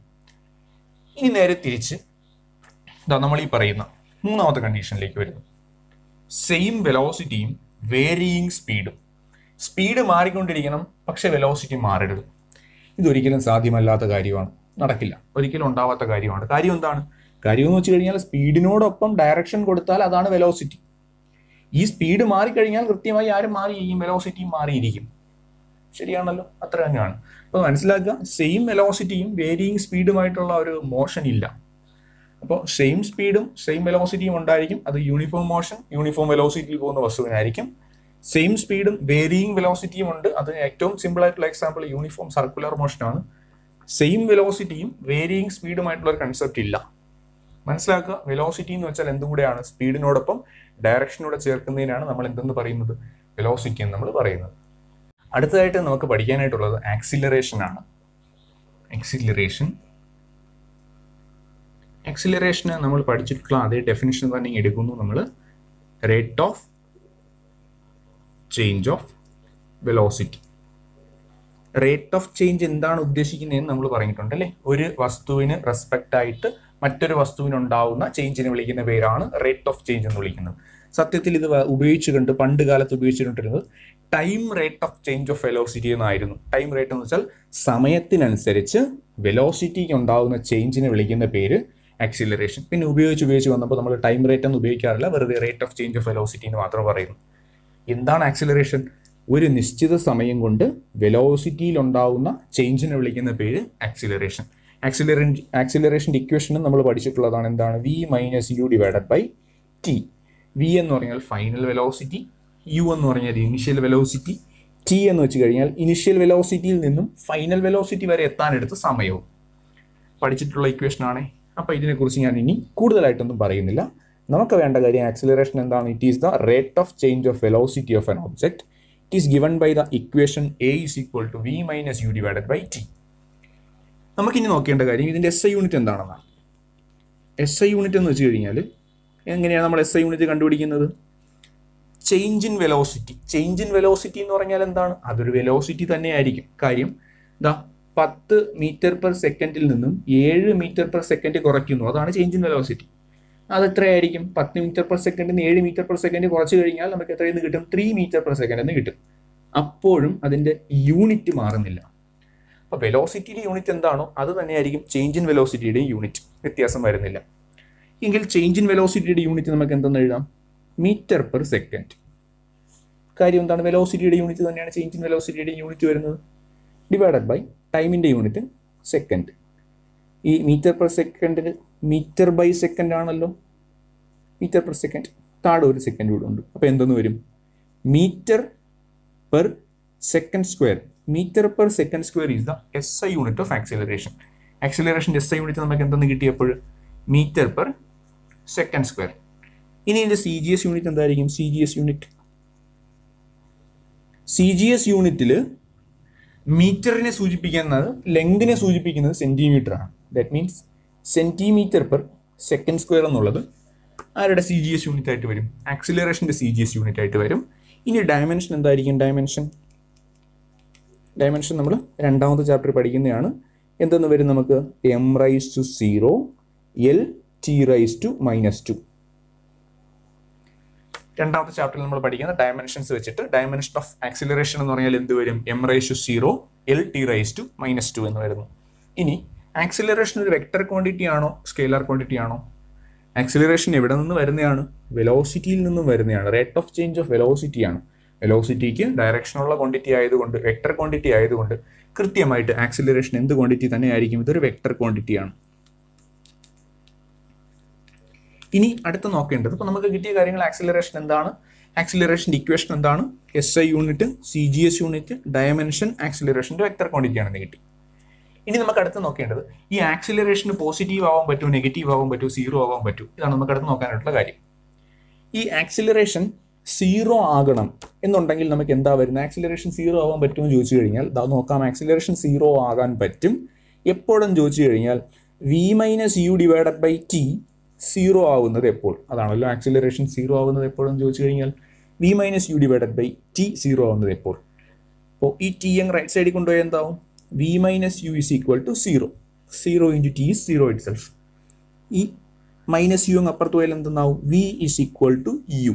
ഇനി നേരെ തിരിച്ച് ഇതാ നമ്മൾ ഈ പറയുന്ന മൂന്നാമത്തെ കണ്ടീഷനിലേക്ക് വരുന്നു സെയിം വെലോസിറ്റിയും വേരിയിങ് സ്പീഡും സ്പീഡ് മാറിക്കൊണ്ടിരിക്കണം പക്ഷെ വെലോസിറ്റി മാറരുത് ഇതൊരിക്കലും സാധ്യമല്ലാത്ത കാര്യമാണ് നടക്കില്ല ഒരിക്കലും ഉണ്ടാവാത്ത കാര്യമാണ് കാര്യം എന്താണ് കാര്യം എന്ന് വെച്ച് കഴിഞ്ഞാൽ സ്പീഡിനോടൊപ്പം ഡയറക്ഷൻ കൊടുത്താൽ അതാണ് വെലോസിറ്റി ഈ സ്പീഡ് മാറിക്കഴിഞ്ഞാൽ കൃത്യമായി ആരും മാറിയിരിക്കും വെലോസിറ്റി മാറിയിരിക്കും ശരിയാണല്ലോ അത്ര തന്നെയാണ് അപ്പോൾ മനസ്സിലാക്കുക സെയിം വെലോസിറ്റിയും വേരിയിങ് സ്പീഡുമായിട്ടുള്ള ഒരു മോഷൻ ഇല്ല അപ്പോൾ സെയിം സ്പീഡും സെയിം വെലോസിറ്റിയും ഉണ്ടായിരിക്കും അത് യൂണിഫോം മോഷൻ യൂണിഫോം വെലോസിറ്റിയിൽ പോകുന്ന വസ്തുവിനായിരിക്കും സെയിം സ്പീഡും വേരിയിങ് വെലോസിറ്റിയും ഉണ്ട് അത് ഏറ്റവും സിമ്പിൾ ആയിട്ടുള്ള എക്സാമ്പിൾ യൂണിഫോം സർക്കുലർ മോഷൻ ആണ് സെയിം വെലോസിറ്റിയും വേരിയിങ് സ്പീഡുമായിട്ടുള്ള ഒരു കൺസെപ്റ്റ് ഇല്ല മനസ്സിലാക്കുക വെലോസിറ്റി എന്ന് വെച്ചാൽ എന്തും കൂടെയാണ് സ്പീഡിനോടൊപ്പം ഡയറക്ഷനൂടെ ചേർക്കുന്നതിനാണ് നമ്മൾ എന്തെന്ന് പറയുന്നത് വെലോസിറ്റി എന്ന് നമ്മൾ പറയുന്നത് അടുത്തതായിട്ട് നമുക്ക് പഠിക്കാനായിട്ടുള്ളത് ആക്സിലറേഷൻ ആണ് ആക്സിലറേഷൻ ആക്സിലറേഷന് നമ്മൾ പഠിച്ചിട്ടുള്ള അതേ ഡെഫിനിഷൻ തന്നെ എടുക്കുന്നു നമ്മൾ rate of change of velocity rate of change എന്താണ് ഉദ്ദേശിക്കുന്നതെന്ന് നമ്മൾ പറഞ്ഞിട്ടുണ്ട് അല്ലേ ഒരു വസ്തുവിന് റെസ്പെക്റ്റ് ആയിട്ട് മറ്റൊരു വസ്തുവിനുണ്ടാവുന്ന ചേഞ്ചിനെ വിളിക്കുന്ന പേരാണ് റേറ്റ് ഓഫ് ചേഞ്ച് എന്ന് വിളിക്കുന്നത് സത്യത്തിൽ ഇത് വ- ഉപയോഗിച്ചുകൊണ്ട് പണ്ട് കാലത്ത് ഉപയോഗിച്ചിട്ടുണ്ടിരുന്നത് time rate of change of velocity എന്നായിരുന്നു ടൈം റേറ്റ് എന്ന് വെച്ചാൽ സമയത്തിനനുസരിച്ച് വെലോസിറ്റിക്ക് ഉണ്ടാവുന്ന ചേഞ്ചിനെ വിളിക്കുന്ന പേര് ആക്സിലറേഷൻ പിന്നെ ഉപയോഗിച്ച് ഉപയോഗിച്ച് വന്നപ്പോൾ നമ്മൾ ടൈം റേറ്റ് എന്ന് ഉപയോഗിക്കാറില്ല വെറുതെ rate of change of velocity എന്ന് മാത്രം പറയുന്നു എന്താണ് ആക്സിലറേഷൻ ഒരു നിശ്ചിത സമയം കൊണ്ട് വെലോസിറ്റിയിൽ ഉണ്ടാവുന്ന ചേഞ്ചിനെ വിളിക്കുന്ന പേര് ആക്സിലറേഷൻ ആക്സിലറേഷൻ ആക്സിലറേഷൻ്റെ ഇക്വേഷനും നമ്മൾ പഠിച്ചിട്ടുള്ളതാണ് എന്താണ് V minus U divided by T V എന്ന് പറഞ്ഞാൽ ഫൈനൽ വെലോസിറ്റി യു എന്ന് പറഞ്ഞാൽ ഇനിഷ്യൽ വെലോസിറ്റി ടി എന്ന് വെച്ച് കഴിഞ്ഞാൽ ഇനിഷ്യൽ വെലോസിറ്റിയിൽ നിന്നും ഫൈനൽ വെലോസിറ്റി വരെ എത്താനെടുത്ത സമയവും പഠിച്ചിട്ടുള്ള ഇക്വേഷൻ ആണ് അപ്പോൾ ഇതിനെക്കുറിച്ച് ഞാൻ ഇനി കൂടുതലായിട്ടൊന്നും പറയുന്നില്ല നമുക്ക് വേണ്ട കാര്യം ആക്സിലറേഷൻ എന്താണ് it is the rate of change of velocity of an object it is given by the equation A is equal to V minus U divided by T നമുക്കിനി നോക്കേണ്ട കാര്യം ഇതിൻ്റെ എസ് ഐ യൂണിറ്റ് എന്താണെന്നാണ് എസ് ഐ യൂണിറ്റ് എന്ന് വെച്ച് കഴിഞ്ഞാൽ എങ്ങനെയാണ് നമ്മൾ എസ് ഐ യൂണിറ്റ് കണ്ടുപിടിക്കുന്നത് change in velocity change in velocity എന്ന് പറഞ്ഞാൽ എന്താണ് അതൊരു വെലോസിറ്റി തന്നെയായിരിക്കും കാര്യം ദാ പത്ത് മീറ്റർ പെർ സെക്കൻഡിൽ നിന്നും ഏഴ് മീറ്റർ പെർ സെക്കൻഡ് കുറയ്ക്കുന്നു അതാണ് ചേഞ്ച് ഇൻ വെലോസിറ്റി അത് എത്രയായിരിക്കും പത്ത് മീറ്റർ പെർ സെക്കൻഡിൽ നിന്ന് ഏഴ് മീറ്റർ പെർ സെക്കൻഡ് കുറച്ച് കഴിഞ്ഞാൽ നമുക്ക് എത്രയിൽ നിന്ന് കിട്ടും ത്രീ മീറ്റർ പെർ സെക്കൻഡ് എന്ന് കിട്ടും അപ്പോഴും അതിൻ്റെ യൂണിറ്റ് മാറുന്നില്ല അപ്പോൾ വെലോസിറ്റിയുടെ യൂണിറ്റ് എന്താണോ അത് തന്നെയായിരിക്കും ചേഞ്ച് ഇൻ വെലോസിറ്റിയുടെ യൂണിറ്റ് വ്യത്യാസം വരുന്നില്ല എങ്കിൽ ചേഞ്ച് ഇൻ വെലോസിറ്റിയുടെ യൂണിറ്റ് നമുക്ക് എന്തെന്ന് എഴുതാം മീറ്റർ പെർ സെക്കൻഡ് കാര്യം എന്താണ് വെലോസിറ്റിയുടെ യൂണിറ്റ് തന്നെയാണ് ചേഞ്ച് ഇൻ വെലോസിറ്റിയുടെ യൂണിറ്റ് വരുന്നത് ഡിവൈഡഡ് ബൈ ടൈമിൻ്റെ യൂണിറ്റ് സെക്കൻഡ് ഈ മീറ്റർ പെർ സെക്കൻഡിന് മീറ്റർ ബൈ സെക്കൻഡ് ആണല്ലോ മീറ്റർ പെർ സെക്കൻഡ് താഴെ ഒരു സെക്കൻഡ് കൂടെ ഉണ്ട് അപ്പോൾ എന്തെന്ന് വരും metre per second square metre per second square is the S I unit of acceleration ആക്സിലറേഷൻ്റെ എസ് ഐ യൂണിറ്റ് നമുക്ക് എന്തെന്ന് കിട്ടിയപ്പോൾ മീറ്റർ പെർ സെക്കൻഡ് സ്ക്വയർ ഇനി ഇതിൻ്റെ സി ജി എസ് യൂണിറ്റ് എന്തായിരിക്കും C G S unit C G S യൂണിറ്റിൽ മീറ്ററിനെ സൂചിപ്പിക്കുന്നത് ലെങ്തിനെ സൂചിപ്പിക്കുന്നത് സെൻറ്റിമീറ്റർ ആണ് that means centimetre per second square എന്നുള്ളത് ആരുടെ സി ജി എസ് യൂണിറ്റ് ആയിട്ട് വരും ആക്സിലറേഷൻ്റെ സി ജി എസ് യൂണിറ്റ് ആയിട്ട് വരും ഇനി ഡയമെൻഷൻ എന്തായിരിക്കും ഡയമെൻഷൻ ഡയമെൻഷൻ നമ്മൾ രണ്ടാമത്തെ ചാപ്റ്റർ പഠിക്കുന്നതാണ് എന്തെന്ന് വരും നമുക്ക് M raise to zero L T raise to minus two രണ്ടാമത്തെ ചാപ്റ്ററിൽ നമ്മൾ പഠിക്കുന്ന ഡയമെൻഷൻസ് വെച്ചിട്ട് ഡയമെൻഷൻ ഓഫ് ആക്സിലറേഷൻ എന്ന് പറഞ്ഞാൽ എന്ത് വരും M raise to zero L T raise to minus two എന്ന് വരുന്നു ഇനി ആക്സിലറേഷൻ ഒരു വെക്ടർ ക്വാണ്ടിറ്റി ആണോ സ്കെയിലർ ക്വാണ്ടിറ്റി ആണോ ആക്സിലറേഷൻ എവിടെ നിന്ന് വരുന്നതാണ് വെലോസിറ്റിയിൽ നിന്നും വരുന്നതാണ് rate of change of velocity ആണ് വെലോസിറ്റിക്ക് ഡയറക്ഷനുള്ള ക്വാണ്ടിറ്റി ആയതുകൊണ്ട് വെക്ടർ ക്വാണ്ടിറ്റി ആയതുകൊണ്ട് കൃത്യമായിട്ട് ആക്സിലറേഷൻ എന്ത് ക്വാണ്ടിറ്റി തന്നെ ആയിരിക്കും ഇതൊരു വെക്ടർ ക്വാണ്ടിറ്റി ആണ് ഇനി അടുത്ത് നോക്കേണ്ടത് ഇപ്പോൾ നമുക്ക് കിട്ടിയ കാര്യങ്ങൾ ആക്സിലറേഷൻ എന്താണ് ആക്സിലറേഷൻ്റെ ഇക്വേഷൻ എന്താണ് S I unit C G S unit dimension ആക്സിലറേഷൻ്റെ വെക്ടർ ക്വാണ്ടിറ്റി ആണെന്ന് കിട്ടി ഇനി നമുക്ക് അടുത്ത് നോക്കേണ്ടത് ഈ ആക്സിലറേഷന് പോസിറ്റീവ് ആവാൻ പറ്റുമോ നെഗറ്റീവ് ആവാൻ പറ്റുമോ സീറോ ആവാൻ പറ്റുമോ ഇതാണ് നമുക്ക് അടുത്ത് നോക്കാനായിട്ടുള്ള കാര്യം ഈ ആക്സിലറേഷൻ സീറോ ആകണം എന്നുണ്ടെങ്കിൽ നമുക്ക് എന്താ വരുന്നത് ആക്സിലറേഷൻ സീറോ ആവാൻ പറ്റുമോ എന്ന് ചോദിച്ചു കഴിഞ്ഞാൽ ദാ നോക്കാം ആക്സിലറേഷൻ സീറോ ആകാൻ പറ്റും എപ്പോഴും ചോദിച്ചു കഴിഞ്ഞാൽ V minus U divided by T zero ആവുന്നത് എപ്പോൾ അതാണല്ലോ ആക്സിലറേഷൻ സീറോ ആവുന്നത് എപ്പോഴും ചോദിച്ചു കഴിഞ്ഞാൽ V minus U divided by T zero ആവുന്നത് എപ്പോൾ അപ്പോൾ ഈ ടി അങ്ങ് റൈറ്റ് സൈഡിൽ കൊണ്ടുപോയാൽ എന്താവും V minus U is equal to zero zero into T is zero itself ഈ മൈനസ് യു അങ്ങ് അപ്പുറത്ത് പോയാൽ എന്തെന്നാവും V is equal to U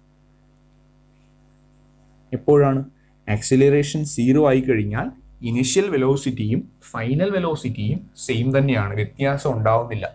എപ്പോഴാണ് ആക്സിലറേഷൻ സീറോ ആയി കഴിഞ്ഞാൽ ഇനിഷ്യൽ വെലോസിറ്റിയും ഫൈനൽ വെലോസിറ്റിയും സെയിം തന്നെയാണ് വ്യത്യാസം ഉണ്ടാവുന്നില്ല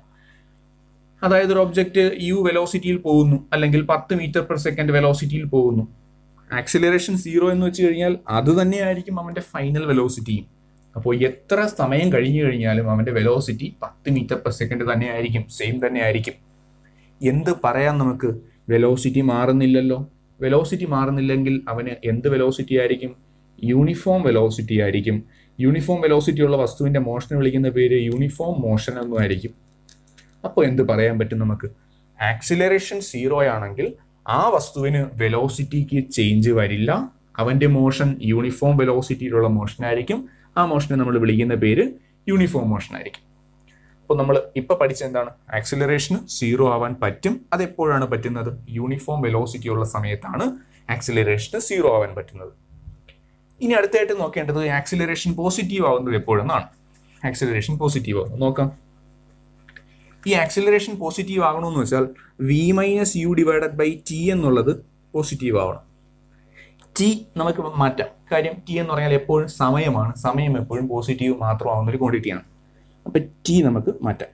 അതായത് ഒരു ഒബ്ജക്റ്റ് യു വെലോസിറ്റിയിൽ പോകുന്നു അല്ലെങ്കിൽ പത്ത് മീറ്റർ പെർ സെക്കൻഡ് വെലോസിറ്റിയിൽ പോകുന്നു ആക്സിലറേഷൻ സീറോ എന്ന് വെച്ച് കഴിഞ്ഞാൽ അത് തന്നെയായിരിക്കും അവൻ്റെ ഫൈനൽ വെലോസിറ്റിയും അപ്പോൾ എത്ര സമയം കഴിഞ്ഞു കഴിഞ്ഞാലും അവൻ്റെ വെലോസിറ്റി പത്ത് മീറ്റർ പെർ സെക്കൻഡ് തന്നെ ആയിരിക്കും സെയിം തന്നെ ആയിരിക്കും എന്ത് പറയാൻ നമുക്ക് വെലോസിറ്റി മാറുന്നില്ലല്ലോ വെലോസിറ്റി മാറുന്നില്ലെങ്കിൽ അവന് എന്ത് വെലോസിറ്റി ആയിരിക്കും യൂണിഫോം വെലോസിറ്റി ആയിരിക്കും യൂണിഫോം വെലോസിറ്റി ഉള്ള വസ്തുവിൻ്റെ മോഷനെ വിളിക്കുന്ന പേര് യൂണിഫോം മോഷൻ എന്നുമായിരിക്കും അപ്പോൾ എന്ത് പറയാൻ പറ്റും നമുക്ക് ആക്സിലറേഷൻ സീറോ ആണെങ്കിൽ ആ വസ്തുവിന് വെലോസിറ്റിക്ക് ചേഞ്ച് വരില്ല അവൻ്റെ മോഷൻ യൂണിഫോം വെലോസിറ്റിയിലുള്ള മോഷൻ ആയിരിക്കും ആ മോഷനെ നമ്മൾ വിളിക്കുന്ന പേര് യൂണിഫോം മോഷൻ ആയിരിക്കും അപ്പോൾ നമ്മൾ ഇപ്പൊ പഠിച്ച എന്താണ് ആക്സിലറേഷന് സീറോ ആവാൻ പറ്റും അതെപ്പോഴാണ് പറ്റുന്നത് യൂണിഫോം വെലോസിറ്റി ഉള്ള സമയത്താണ് ആക്സിലറേഷന് സീറോ ആവാൻ പറ്റുന്നത് ഇനി അടുത്തായിട്ട് നോക്കേണ്ടത് ആക്സിലറേഷൻ പോസിറ്റീവ് ആവുന്നത് എപ്പോഴെന്നാണ് ആക്സിലറേഷൻ പോസിറ്റീവ് ആവുന്നത് നോക്കാം ഈ ആക്സിലറേഷൻ പോസിറ്റീവ് ആകണമെന്ന് വെച്ചാൽ V minus U divided by T എന്നുള്ളത് പോസിറ്റീവ് ആവണം ടി നമുക്ക് മാറ്റാം കാര്യം ടി എന്ന് പറഞ്ഞാൽ എപ്പോഴും സമയമാണ് സമയം എപ്പോഴും പോസിറ്റീവ് മാത്രമാവുന്ന ഒരു ക്വാണ്ടിറ്റിയാണ് അപ്പൊ ടി നമുക്ക് മാറ്റാം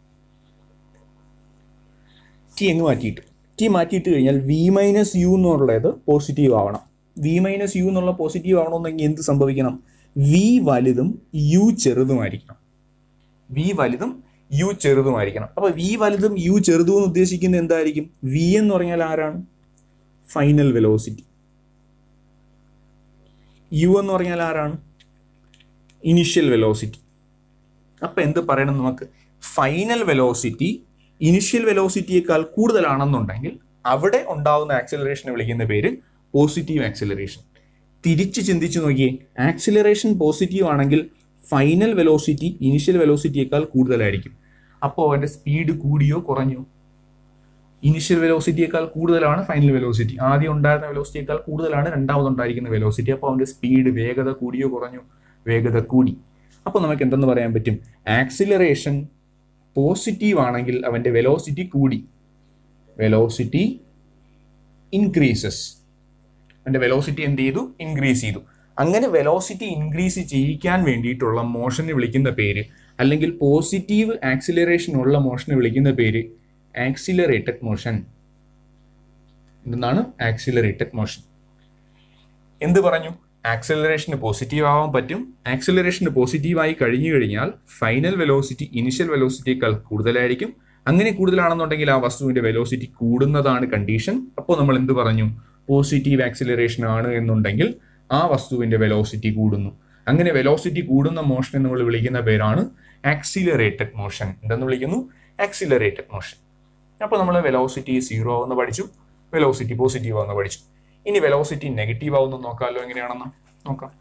ടി എങ്ങ് മാറ്റിയിട്ട് ടി മാറ്റിയിട്ട് കഴിഞ്ഞാൽ വി മൈനസ് യു എന്നുള്ളത് പോസിറ്റീവ് ആവണം വി മൈനസ് യു എന്നുള്ള പോസിറ്റീവ് ആവണമെന്നെങ്കിൽ എന്ത് സംഭവിക്കണം വി വലുതും യു ചെറുതുമായിരിക്കണം വി വലുതും യു ചെറുതുമായിരിക്കണം അപ്പൊ വി വലുതും യു ചെറുതും എന്ന് ഉദ്ദേശിക്കുന്നത് എന്തായിരിക്കും വി എന്ന് പറഞ്ഞാൽ ആരാണ് ഫൈനൽ വെലോസിറ്റി യു എന്ന് പറഞ്ഞാൽ ആരാണ് ഇനിഷ്യൽ വെലോസിറ്റി അപ്പൊ എന്ത് പറയണം നമുക്ക് ഫൈനൽ വെലോസിറ്റി ഇനിഷ്യൽ വെലോസിറ്റിയേക്കാൾ കൂടുതലാണെന്നുണ്ടെങ്കിൽ അവിടെ ഉണ്ടാവുന്ന ആക്സിലറേഷനെ വിളിക്കുന്ന പേര് പോസിറ്റീവ് ആക്സിലറേഷൻ തിരിച്ച് ചിന്തിച്ചു നോക്കിയേ ആക്സിലറേഷൻ പോസിറ്റീവ് ആണെങ്കിൽ ഫൈനൽ വെലോസിറ്റി ഇനിഷ്യൽ വെലോസിറ്റിയേക്കാൾ കൂടുതലായിരിക്കും അപ്പോൾ അവന്റെ സ്പീഡ് കൂടിയോ കുറഞ്ഞോ ഇനിഷ്യൽ വെലോസിറ്റിയേക്കാൾ കൂടുതലാണ് ഫൈനൽ വെലോസിറ്റി ആദ്യം ഉണ്ടായിരുന്ന വെലോസിറ്റിയേക്കാൾ കൂടുതലാണ് രണ്ടാമത് ഉണ്ടായിരിക്കുന്ന വെലോസിറ്റി അപ്പോൾ അവന്റെ സ്പീഡ് വേഗത കൂടിയോ കുറഞ്ഞു വേഗത കൂടി അപ്പോൾ നമുക്ക് എന്തെന്ന് പറയാൻ പറ്റും ആക്സിലറേഷൻ പോസിറ്റീവ് ആണെങ്കിൽ അവന്റെ വെലോസിറ്റി കൂടി വെലോസിറ്റി ഇൻക്രീസസ് അവന്റെ വെലോസിറ്റി എന്ത് ചെയ്തു ഇൻക്രീസ് ചെയ്തു അങ്ങനെ വെലോസിറ്റി ഇൻക്രീസ് ചെയ്യിക്കാൻ വേണ്ടിയിട്ടുള്ള മോഷനെ വിളിക്കുന്ന പേര് അല്ലെങ്കിൽ പോസിറ്റീവ് ആക്സിലറേഷൻ ഉള്ള മോഷനെ വിളിക്കുന്ന പേര് ആക്സിലറേറ്റഡ് മോഷൻ എന്താണ് ആക്സിലറേറ്റഡ് മോഷൻ എന്ത് പറഞ്ഞു ആക്സിലറേഷന് പോസിറ്റീവ് ആവാൻ പറ്റും ആക്സിലറേഷന് പോസിറ്റീവായി കഴിഞ്ഞു കഴിഞ്ഞാൽ ഫൈനൽ വെലോസിറ്റി ഇനിഷ്യൽ വെലോസിറ്റിയേക്കാൾ കൂടുതലായിരിക്കും അങ്ങനെ കൂടുതലാണെന്നുണ്ടെങ്കിൽ ആ വസ്തുവിന്റെ വെലോസിറ്റി കൂടുന്നതാണ് കണ്ടീഷൻ അപ്പോൾ നമ്മൾ എന്ത് പറഞ്ഞു പോസിറ്റീവ് ആക്സിലറേഷൻ ആണ് എന്നുണ്ടെങ്കിൽ ആ വസ്തുവിന്റെ വെലോസിറ്റി കൂടുന്നു അങ്ങനെ വെലോസിറ്റി കൂടുന്ന മോഷനെ നമ്മൾ വിളിക്കുന്ന പേരാണ് ആക്സിലറേറ്റഡ് മോഷൻ എന്തെന്ന് വിളിക്കുന്നു ആക്സിലറേറ്റഡ് മോഷൻ അപ്പോൾ നമ്മൾ വെലോസിറ്റി സീറോ ആവുന്ന പഠിച്ചു വെലോസിറ്റി പോസിറ്റീവ് ആവുന്ന പഠിച്ചു ഇനി വെലോസിറ്റി നെഗറ്റീവ് ആവുന്ന നോക്കാമല്ലോ എങ്ങനെയാണെന്ന് നോക്കാം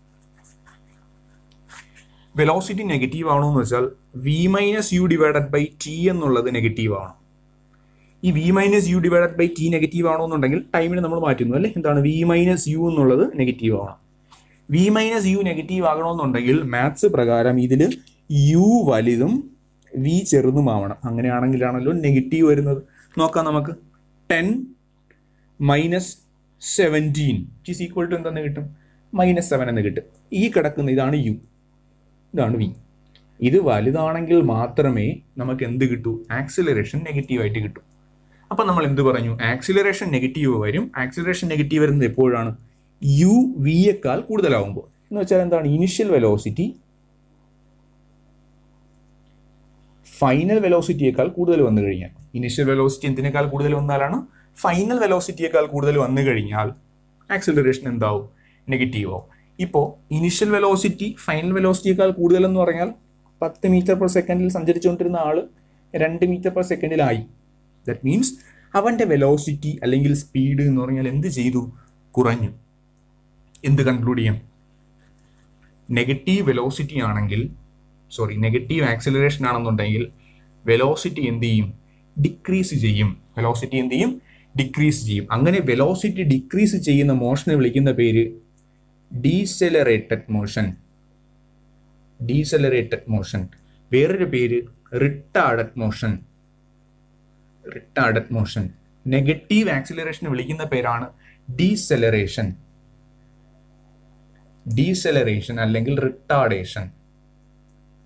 വെലോസിറ്റി നെഗറ്റീവ് ആവണമെന്ന് വെച്ചാൽ V minus U divided by T എന്നുള്ളത് നെഗറ്റീവ് ആവണം ഈ V minus U divided by T negative ആവണമെന്നുണ്ടെങ്കിൽ ടൈമിന് നമ്മൾ മാറ്റുന്നു അല്ലേ എന്താണ് വി മൈനസ് യു എന്നുള്ളത് നെഗറ്റീവ് ആവണം വി മൈനസ് യു നെഗറ്റീവ് ആകണമെന്നുണ്ടെങ്കിൽ മാത്സ് പ്രകാരം ഇതിൽ യു വലുതും വി ചെറുതുമാവണം അങ്ങനെയാണെങ്കിലാണല്ലോ നെഗറ്റീവ് വരുന്നത് നോക്കാം നമുക്ക് ten minus seventeen is equal to എന്തെന്ന് കിട്ടും മൈനസ് സെവൻ എന്ന് കിട്ടും ഈ കിടക്കുന്ന ഇതാണ് യു ഇതാണ് വി ഇത് വലുതാണെങ്കിൽ മാത്രമേ നമുക്ക് എന്ത് കിട്ടൂ ആക്സിലറേഷൻ നെഗറ്റീവ് ആയിട്ട് കിട്ടൂ അപ്പം നമ്മൾ എന്ത് പറഞ്ഞു ആക്സിലറേഷൻ നെഗറ്റീവ് വരും ആക്സിലറേഷൻ നെഗറ്റീവ് വരുന്നത് എപ്പോഴാണ് യു വിയേക്കാൾ കൂടുതലാവുമ്പോൾ എന്ന് വെച്ചാൽ എന്താണ് ഇനിഷ്യൽ വെലോസിറ്റി ഫൈനൽ വെലോസിറ്റിയേക്കാൾ കൂടുതൽ വന്നു കഴിഞ്ഞാൽ ഇനിഷ്യൽ വെലോസിറ്റി എന്തിനേക്കാൾ കൂടുതൽ വന്നാലാണ് ഫൈനൽ വെലോസിറ്റിയേക്കാൾ കൂടുതൽ വന്നു കഴിഞ്ഞാൽ ആക്സിലറേഷൻ എന്താവും നെഗറ്റീവ് ആവും ഇപ്പോൾ ഇനിഷ്യൽ വെലോസിറ്റി ഫൈനൽ വെലോസിറ്റിയേക്കാൾ കൂടുതൽ എന്ന് പറഞ്ഞാൽ പത്ത് മീറ്റർ പെർ സെക്കൻഡിൽ സഞ്ചരിച്ചുകൊണ്ടിരുന്ന ആൾ രണ്ട് മീറ്റർ പെർ സെക്കൻഡിലായി ദറ്റ് മീൻസ് അവൻ്റെ വെലോസിറ്റി അല്ലെങ്കിൽ സ്പീഡ് എന്ന് പറഞ്ഞാൽ എന്ത് ചെയ്തു കുറഞ്ഞു എന്ത് കൺക്ലൂഡ് ചെയ്യാം നെഗറ്റീവ് വെലോസിറ്റി ആണെങ്കിൽ സോറി നെഗറ്റീവ് ആക്സിലറേഷൻ ആണെന്നുണ്ടെങ്കിൽ വെലോസിറ്റി എന്ത് ചെയ്യും ഡിക്രീസ് ചെയ്യും വെലോസിറ്റി എന്ത് ചെയ്യും ഡിക്രീസ് ചെയ്യും അങ്ങനെ വെലോസിറ്റി ഡിക്രീസ് ചെയ്യുന്ന മോഷനെ വിളിക്കുന്ന പേര് ഡീസെലറേറ്റഡ് മോഷൻ ഡീസെലറേറ്റഡ് മോഷൻ വേറൊരു പേര് retarded motion retarded motion negative ആക്സിലറേഷനെ വിളിക്കുന്ന പേരാണ് ഡീസെലറേഷൻ ഡീസെലറേഷൻ അല്ലെങ്കിൽ റിട്ടാർഡേഷൻ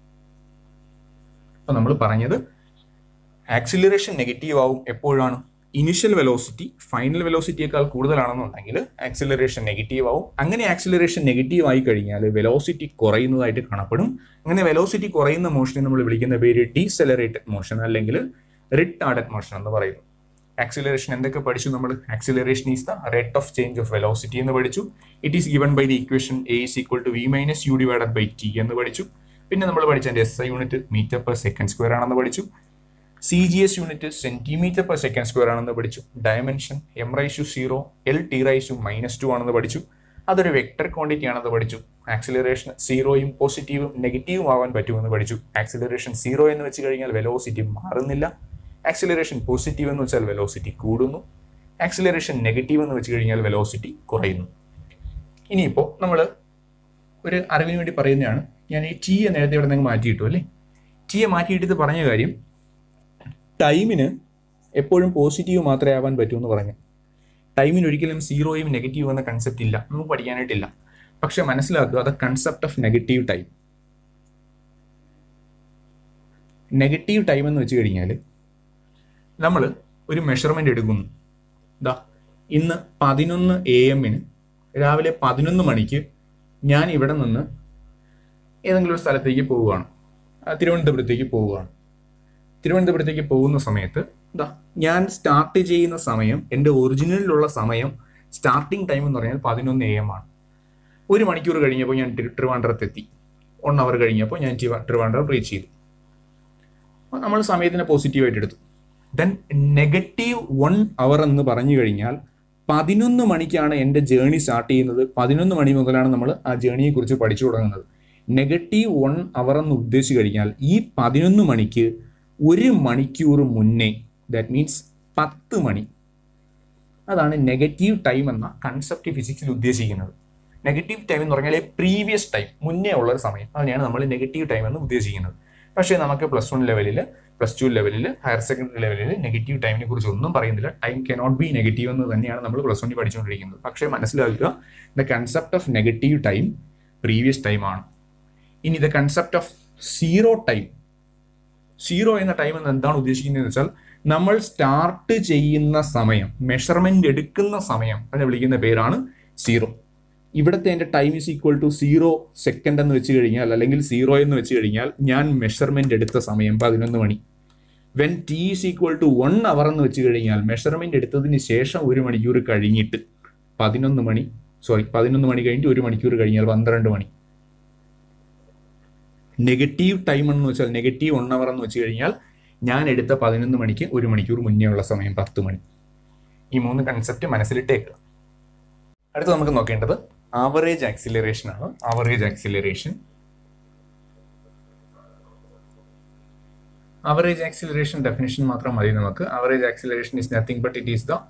അപ്പൊ നമ്മൾ പറഞ്ഞത് ആക്സിലറേഷൻ നെഗറ്റീവ് ആവും എപ്പോഴാണ് ഇനിഷ്യൽ വെലോസിറ്റി ഫൈനൽ വെലോസിറ്റിയേക്കാൾ കൂടുതലാണെന്നുണ്ടെങ്കിൽ ആക്സിലറേഷൻ നെഗറ്റീവ് ആവും അങ്ങനെ ആക്സിലറേഷൻ നെഗറ്റീവ് ആയി കഴിഞ്ഞാൽ വെലോസിറ്റി കുറയുന്നതായിട്ട് കാണപ്പെടും അങ്ങനെ വെലോസിറ്റി കുറയുന്ന മോഷനെ നമ്മൾ വിളിക്കുന്ന പേര് ഡീസെലറേറ്റഡ് മോഷൻ അല്ലെങ്കിൽ റിട്ടാർഡഡ് മോഷൻ എന്ന് പറയുന്നു ആക്സിലറേഷൻ എന്തൊക്കെ പഠിച്ചു നമ്മൾ acceleration is the rate of change of velocity എന്ന് പഠിച്ചു it is given by the equation A is equal to V minus U divided by T എന്ന് പഠിച്ചു പിന്നെ നമ്മൾ പഠിച്ചതിന്റെ S I unit metre per second square ആണെന്ന് പഠിച്ചു C G S unit centimetre per second square ആണെന്ന് പഠിച്ചു dimension M raise to zero L T raise to minus two ആണെന്ന് പഠിച്ചു അതൊരു വെക്ടർ ക്വാണ്ടിറ്റി ആണെന്ന് പഠിച്ചു ആക്സിലറേഷൻ സീറോയും പോസിറ്റീവും നെഗറ്റീവും ആവാൻ പറ്റുമെന്ന് പഠിച്ചു ആക്സിലറേഷൻ സീറോ എന്ന് വെച്ച് കഴിഞ്ഞാൽ വെലോസിറ്റി മാറുന്നില്ല ആക്സിലറേഷൻ പോസിറ്റീവ് എന്ന് വെച്ചാൽ വെലോസിറ്റി കൂടുന്നു ആക്സിലറേഷൻ നെഗറ്റീവ് എന്ന് വെച്ച് കഴിഞ്ഞാൽ വെലോസിറ്റി കുറയുന്നു ഇനിയിപ്പോൾ നമ്മൾ ഒരു അറിവിന് വേണ്ടി പറയുന്നതാണ് ഞാൻ ഈ ടി നേരത്തെ ഇവിടെ നിന്ന് മാറ്റിയിട്ടു അല്ലേ ടിയെ മാറ്റിയിട്ട് പറഞ്ഞ കാര്യം ടൈമിന് എപ്പോഴും പോസിറ്റീവ് മാത്രമേ ആവാൻ പറ്റൂ എന്ന് പറഞ്ഞു ടൈമിന് ഒരിക്കലും സീറോയും നെഗറ്റീവ് എന്ന കൺസെപ്റ്റ് ഇല്ല നമുക്ക് പഠിക്കാനായിട്ടില്ല പക്ഷെ മനസ്സിലാക്കുക അത് concept of negative time negative time എന്ന് വെച്ച് കഴിഞ്ഞാൽ നമ്മൾ ഒരു മെഷർമെൻ്റ് എടുക്കുന്നു ഇതാ ഇന്ന് പതിനൊന്ന് എ എമ്മിന് രാവിലെ പതിനൊന്ന് മണിക്ക് ഞാൻ ഇവിടെ നിന്ന് ഏതെങ്കിലും ഒരു സ്ഥലത്തേക്ക് പോവുകയാണ് ആ, തിരുവനന്തപുരത്തേക്ക് പോവുകയാണ് തിരുവനന്തപുരത്തേക്ക് പോകുന്ന സമയത്ത് ഇതാ ഞാൻ സ്റ്റാർട്ട് ചെയ്യുന്ന സമയം എൻ്റെ ഒറിജിനലിലുള്ള സമയം സ്റ്റാർട്ടിംഗ് ടൈം എന്ന് പറഞ്ഞാൽ പതിനൊന്ന് എ എം ആണ് ഒരു മണിക്കൂർ കഴിഞ്ഞപ്പോൾ ഞാൻ തിരു- ട്രിവാൻഡ്രത്തെത്തി വൺ അവർ കഴിഞ്ഞപ്പോൾ ഞാൻ ട്രിവാ- ട്രിവാൻഡ്രം റീച്ച് ചെയ്തു അപ്പോൾ നമ്മൾ സമയത്തിനെ പോസിറ്റീവായിട്ട് എടുത്തു ദെൻ നെഗറ്റീവ് വൺ അവർ എന്ന് പറഞ്ഞു കഴിഞ്ഞാൽ പതിനൊന്ന് മണിക്കാണ് എൻ്റെ ജേണി സ്റ്റാർട്ട് ചെയ്യുന്നത് പതിനൊന്ന് മണി മുതലാണ് നമ്മൾ ആ ജേണിയെക്കുറിച്ച് പഠിച്ചു തുടങ്ങുന്നത് നെഗറ്റീവ് വൺ അവർ എന്ന് ഉദ്ദേശിച്ചു കഴിഞ്ഞാൽ ഈ പതിനൊന്ന് മണിക്ക് ഒരു മണിക്കൂർ മുന്നേ ദാറ്റ് മീൻസ് പത്ത് മണി അതാണ് നെഗറ്റീവ് ടൈം എന്ന കൺസെപ്റ്റ് ഫിസിക്സിൽ ഉദ്ദേശിക്കുന്നത് നെഗറ്റീവ് ടൈം എന്ന് പറഞ്ഞാൽ പ്രീവിയസ് ടൈം മുന്നേ ഉള്ള ഒരു സമയം അതിനെയാണ് നമ്മൾ നെഗറ്റീവ് ടൈം എന്ന് ഉദ്ദേശിക്കുന്നത് പക്ഷേ നമുക്ക് പ്ലസ് വൺ ലെവലിൽ പ്ലസ് ടു ലെവലിൽ ഹയർ സെക്കൻഡറി ലെവലിൽ നെഗറ്റീവ് ടൈമിനെ കുറിച്ച് ഒന്നും പറയുന്നില്ല ടൈം കനോട്ട് ബി നെഗറ്റീവ് എന്ന് തന്നെയാണ് നമ്മൾ പ്ലസ് വണ്ണിൽ പഠിച്ചുകൊണ്ടിരിക്കുന്നത് പക്ഷേ മനസ്സിലാക്കുക the concept of negative time previous time ആണ് ഇനി the concept of zero time zero എന്ന ടൈം എന്ന് എന്താണ് ഉദ്ദേശിക്കുന്നത് വെച്ചാൽ നമ്മൾ സ്റ്റാർട്ട് ചെയ്യുന്ന സമയം മെഷർമെന്റ് എടുക്കുന്ന സമയം അതിനെ വിളിക്കുന്ന പേരാണ് സീറോ ഇവിടുത്തെ എൻ്റെ time is equal to zero second എന്ന് വെച്ച് കഴിഞ്ഞാൽ അല്ലെങ്കിൽ സീറോ എന്ന് വെച്ച് കഴിഞ്ഞാൽ ഞാൻ മെഷർമെന്റ് എടുത്ത സമയം പതിനൊന്ന് മണി when T is equal to one hour എന്ന് വെച്ച് കഴിഞ്ഞാൽ മെഷർമെന്റ് എടുത്തതിന് ശേഷം ഒരു മണിക്കൂർ കഴിഞ്ഞിട്ട് പതിനൊന്ന് മണി സോറി പതിനൊന്ന് മണി കഴിഞ്ഞിട്ട് ഒരു മണിക്കൂർ കഴിഞ്ഞാൽ പന്ത്രണ്ട് മണി നെഗറ്റീവ് ടൈം എന്ന് വെച്ചാൽ നെഗറ്റീവ് വൺ അവർ എന്ന് വെച്ച് കഴിഞ്ഞാൽ ഞാൻ എടുത്ത പതിനൊന്ന് മണിക്ക് ഒരു മണിക്കൂർ മുന്നേ ഉള്ള സമയം പത്ത് മണി ഈ മൂന്ന് കൺസെപ്റ്റ് മനസ്സിലിട്ടേക്കുക അടുത്ത് നമുക്ക് നോക്കേണ്ടത് ആവറേജ് ആക്സിലറേഷൻ ആണ് average acceleration average acceleration definition മാത്രം മതി നമുക്ക് average acceleration is nothing but it is the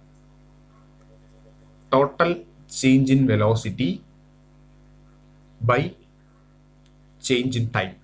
total change in velocity by change in time.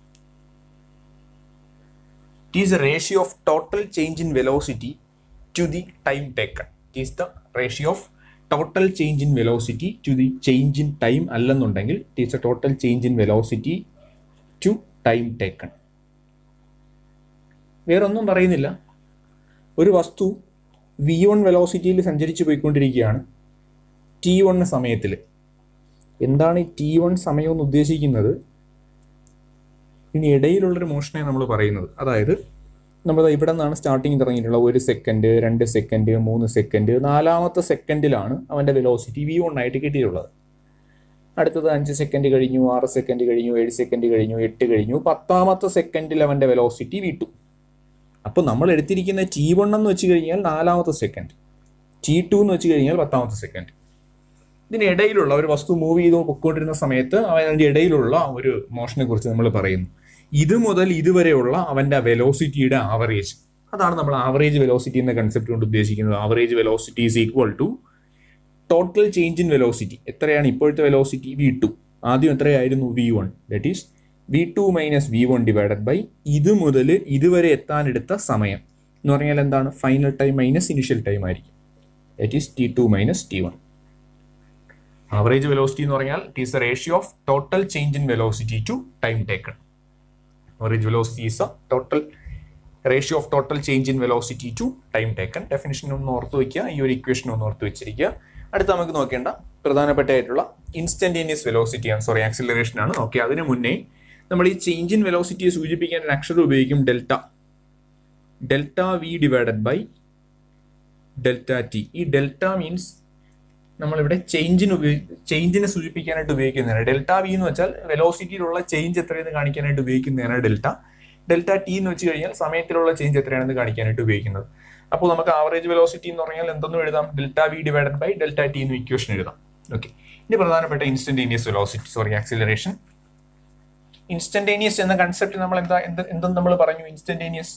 It is a ratio of total change in velocity to the time taken. It is the ratio of total change in velocity to the change in time അല്ലെന്നുണ്ടെങ്കിൽ it is a total change in velocity to time taken. വേറൊന്നും പറയുന്നില്ല ഒരു വസ്തു വി വൺ വെലോസിറ്റിയിൽ സഞ്ചരിച്ചു പോയിക്കൊണ്ടിരിക്കുകയാണ് ടി വൺ സമയത്തിൽ എന്താണ് ഈ ടി വൺ സമയം എന്ന് ഉദ്ദേശിക്കുന്നത് ഇനി ഇടയിലുള്ളൊരു മോഷനെ നമ്മൾ പറയുന്നത് അതായത് നമ്മൾ ഇവിടെ നിന്നാണ് സ്റ്റാർട്ടിങ് തുടങ്ങിയിട്ടുള്ള ഒരു സെക്കൻഡ് രണ്ട് സെക്കൻഡ് മൂന്ന് സെക്കൻഡ് നാലാമത്തെ സെക്കൻഡിലാണ് അവൻ്റെ വെലോസിറ്റി വി വൺ ആയിട്ട് കിട്ടിയിട്ടുള്ളത് അടുത്തത് അഞ്ച് സെക്കൻഡ് കഴിഞ്ഞു ആറ് സെക്കൻഡ് കഴിഞ്ഞു ഏഴ് സെക്കൻഡ് കഴിഞ്ഞു എട്ട് കഴിഞ്ഞു പത്താമത്തെ സെക്കൻഡിൽ അവൻ്റെ വെലോസിറ്റി വി ടു അപ്പോൾ നമ്മൾ എടുത്തിരിക്കുന്ന ടി വൺ എന്ന് വെച്ച് കഴിഞ്ഞാൽ നാലാമത്തെ സെക്കൻഡ് ടി ടു എന്ന് വെച്ച് കഴിഞ്ഞാൽ പത്താമത്തെ സെക്കൻഡ് ഇതിനിടയിലുള്ള ഒരു വസ്തു മൂവ് ചെയ്ത് പൊക്കോണ്ടിരുന്ന സമയത്ത് അവൻ്റെ ഇടയിലുള്ള ഒരു മോഷനെ കുറിച്ച് നമ്മൾ പറയുന്നു ഇത് മുതൽ ഇതുവരെയുള്ള അവൻ്റെ വെലോസിറ്റിയുടെ ആവറേജ് അതാണ് നമ്മൾ ആവറേജ് വെലോസിറ്റി എന്ന കൺസെപ്റ്റ് കൊണ്ട് ഉദ്ദേശിക്കുന്നത് average velocity is equal to total change in velocity എത്രയാണ് ഇപ്പോഴത്തെ വെലോസിറ്റി വി ടു ആദ്യം എത്രയായിരുന്നു V one that is V two minus V one divided by ഇത് മുതൽ ഇതുവരെ എത്താനെടുത്ത സമയം എന്ന് പറഞ്ഞാൽ എന്താണ് final time minus initial time ആയിരിക്കും that is T two minus T one average velocity എന്ന് പറഞ്ഞാൽ it is a ratio of total change in velocity to time taken average velocity is a total ratio of total change in velocity to time taken definition ഒന്ന് ഓർത്ത് വയ്ക്കുക ഈ ഒരു ഇക്വേഷൻ ഒന്ന് ഓർത്ത് വെച്ചിരിക്കുക അടുത്ത നമുക്ക് നോക്കേണ്ട പ്രധാനപ്പെട്ട ആയിട്ടുള്ള ഇൻസ്റ്റന്റേനിയസ് വെലോസിറ്റി ആണ് സോറി ആക്സിലറേഷൻ ആണ് ഓക്കെ അതിന് മുന്നേ നമ്മൾ ഈ ചേഞ്ച് ഇൻ വെലോസിറ്റിയെ സൂചിപ്പിക്കാൻ ഒരു അക്ഷരം ഉപയോഗിക്കും delta delta V divided by delta T ഈ ഡെൽറ്റ മീൻസ് നമ്മളിവിടെ ചേഞ്ചിന് ഉപയോഗി ചേഞ്ചിനെ സൂചിപ്പിക്കാനായിട്ട് ഉപയോഗിക്കുന്നതാണ് ഡെൽറ്റ വി എന്ന് വെച്ചാൽ വെലോസിറ്റിയിലുള്ള ചേഞ്ച് എത്രയെന്ന് കാണിക്കാനായിട്ട് ഉപയോഗിക്കുന്നതാണ് ഡെൽറ്റ ഡെൽറ്റ ടി എന്ന് വെച്ച് കഴിഞ്ഞാൽ സമയത്തിലുള്ള ചേഞ്ച് എത്രയാണെന്ന് കാണിക്കാനായിട്ട് ഉപയോഗിക്കുന്നത് അപ്പോൾ നമുക്ക് ആവറേജ് വെലോസിറ്റി എന്ന് പറഞ്ഞാൽ എന്തൊന്നും എഴുതാം delta V divided by delta T എന്ന് ഇക്വേഷൻ എഴുതാം ഓക്കെ ഇനി പ്രധാനപ്പെട്ട instantaneous velocity sorry acceleration instantaneous എന്ന കൺസെപ്റ്റ് നമ്മൾ എന്താ എന്ത് എന്തെന്ന് നമ്മൾ പറഞ്ഞു ഇൻസ്റ്റന്റേനിയസ്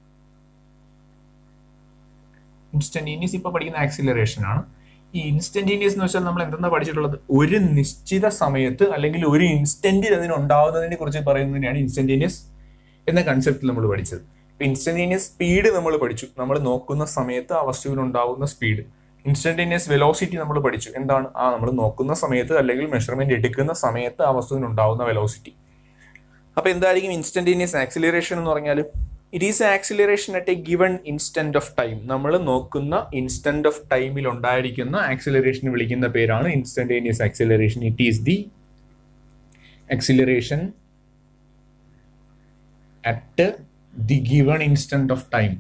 ഇൻസ്റ്റന്റേനിയസ് ഇപ്പൊ പഠിക്കുന്ന ആക്സിലറേഷൻ ആണ് ഈ ഇൻസ്റ്റന്റേനിയസ് എന്ന് വെച്ചാൽ നമ്മൾ എന്തെന്നാ പഠിച്ചിട്ടുള്ളത് ഒരു നിശ്ചിത സമയത്ത് അല്ലെങ്കിൽ ഒരു ഇൻസ്റ്റന്റിൽ അതിനുണ്ടാവുന്നതിനെ കുറിച്ച് പറയുന്നതിനെയാണ് ഇൻസ്റ്റന്റേനിയസ് എന്ന കൺസെപ്റ്റിൽ നമ്മൾ പഠിച്ചത് ഇപ്പൊ ഇൻസ്റ്റന്റേനിയസ് സ്പീഡ് നമ്മൾ പഠിച്ചു നമ്മൾ നോക്കുന്ന സമയത്ത് ആ വസ്തുവിനുണ്ടാവുന്ന സ്പീഡ് ഇൻസ്റ്റന്റേനിയസ് വെലോസിറ്റി നമ്മൾ പഠിച്ചു എന്താണ് ആ നമ്മൾ നോക്കുന്ന സമയത്ത് അല്ലെങ്കിൽ മെഷർമെന്റ് എടുക്കുന്ന സമയത്ത് ആ വസ്തുവിനുണ്ടാവുന്ന വെലോസിറ്റി അപ്പൊ എന്തായിരിക്കും ഇൻസ്റ്റന്റേനിയസ് ആക്സിലറേഷൻ എന്ന് പറഞ്ഞാൽ it is acceleration at a given instant of time നമ്മൾ നോക്കുന്ന ഇൻസ്റ്റന്റ് ഓഫ് ടൈമിൽ ഉണ്ടായിരിക്കുന്ന ആക്സിലറേഷൻ വിളിക്കുന്ന പേരാണ് instantaneous acceleration it is the acceleration at the given instant of time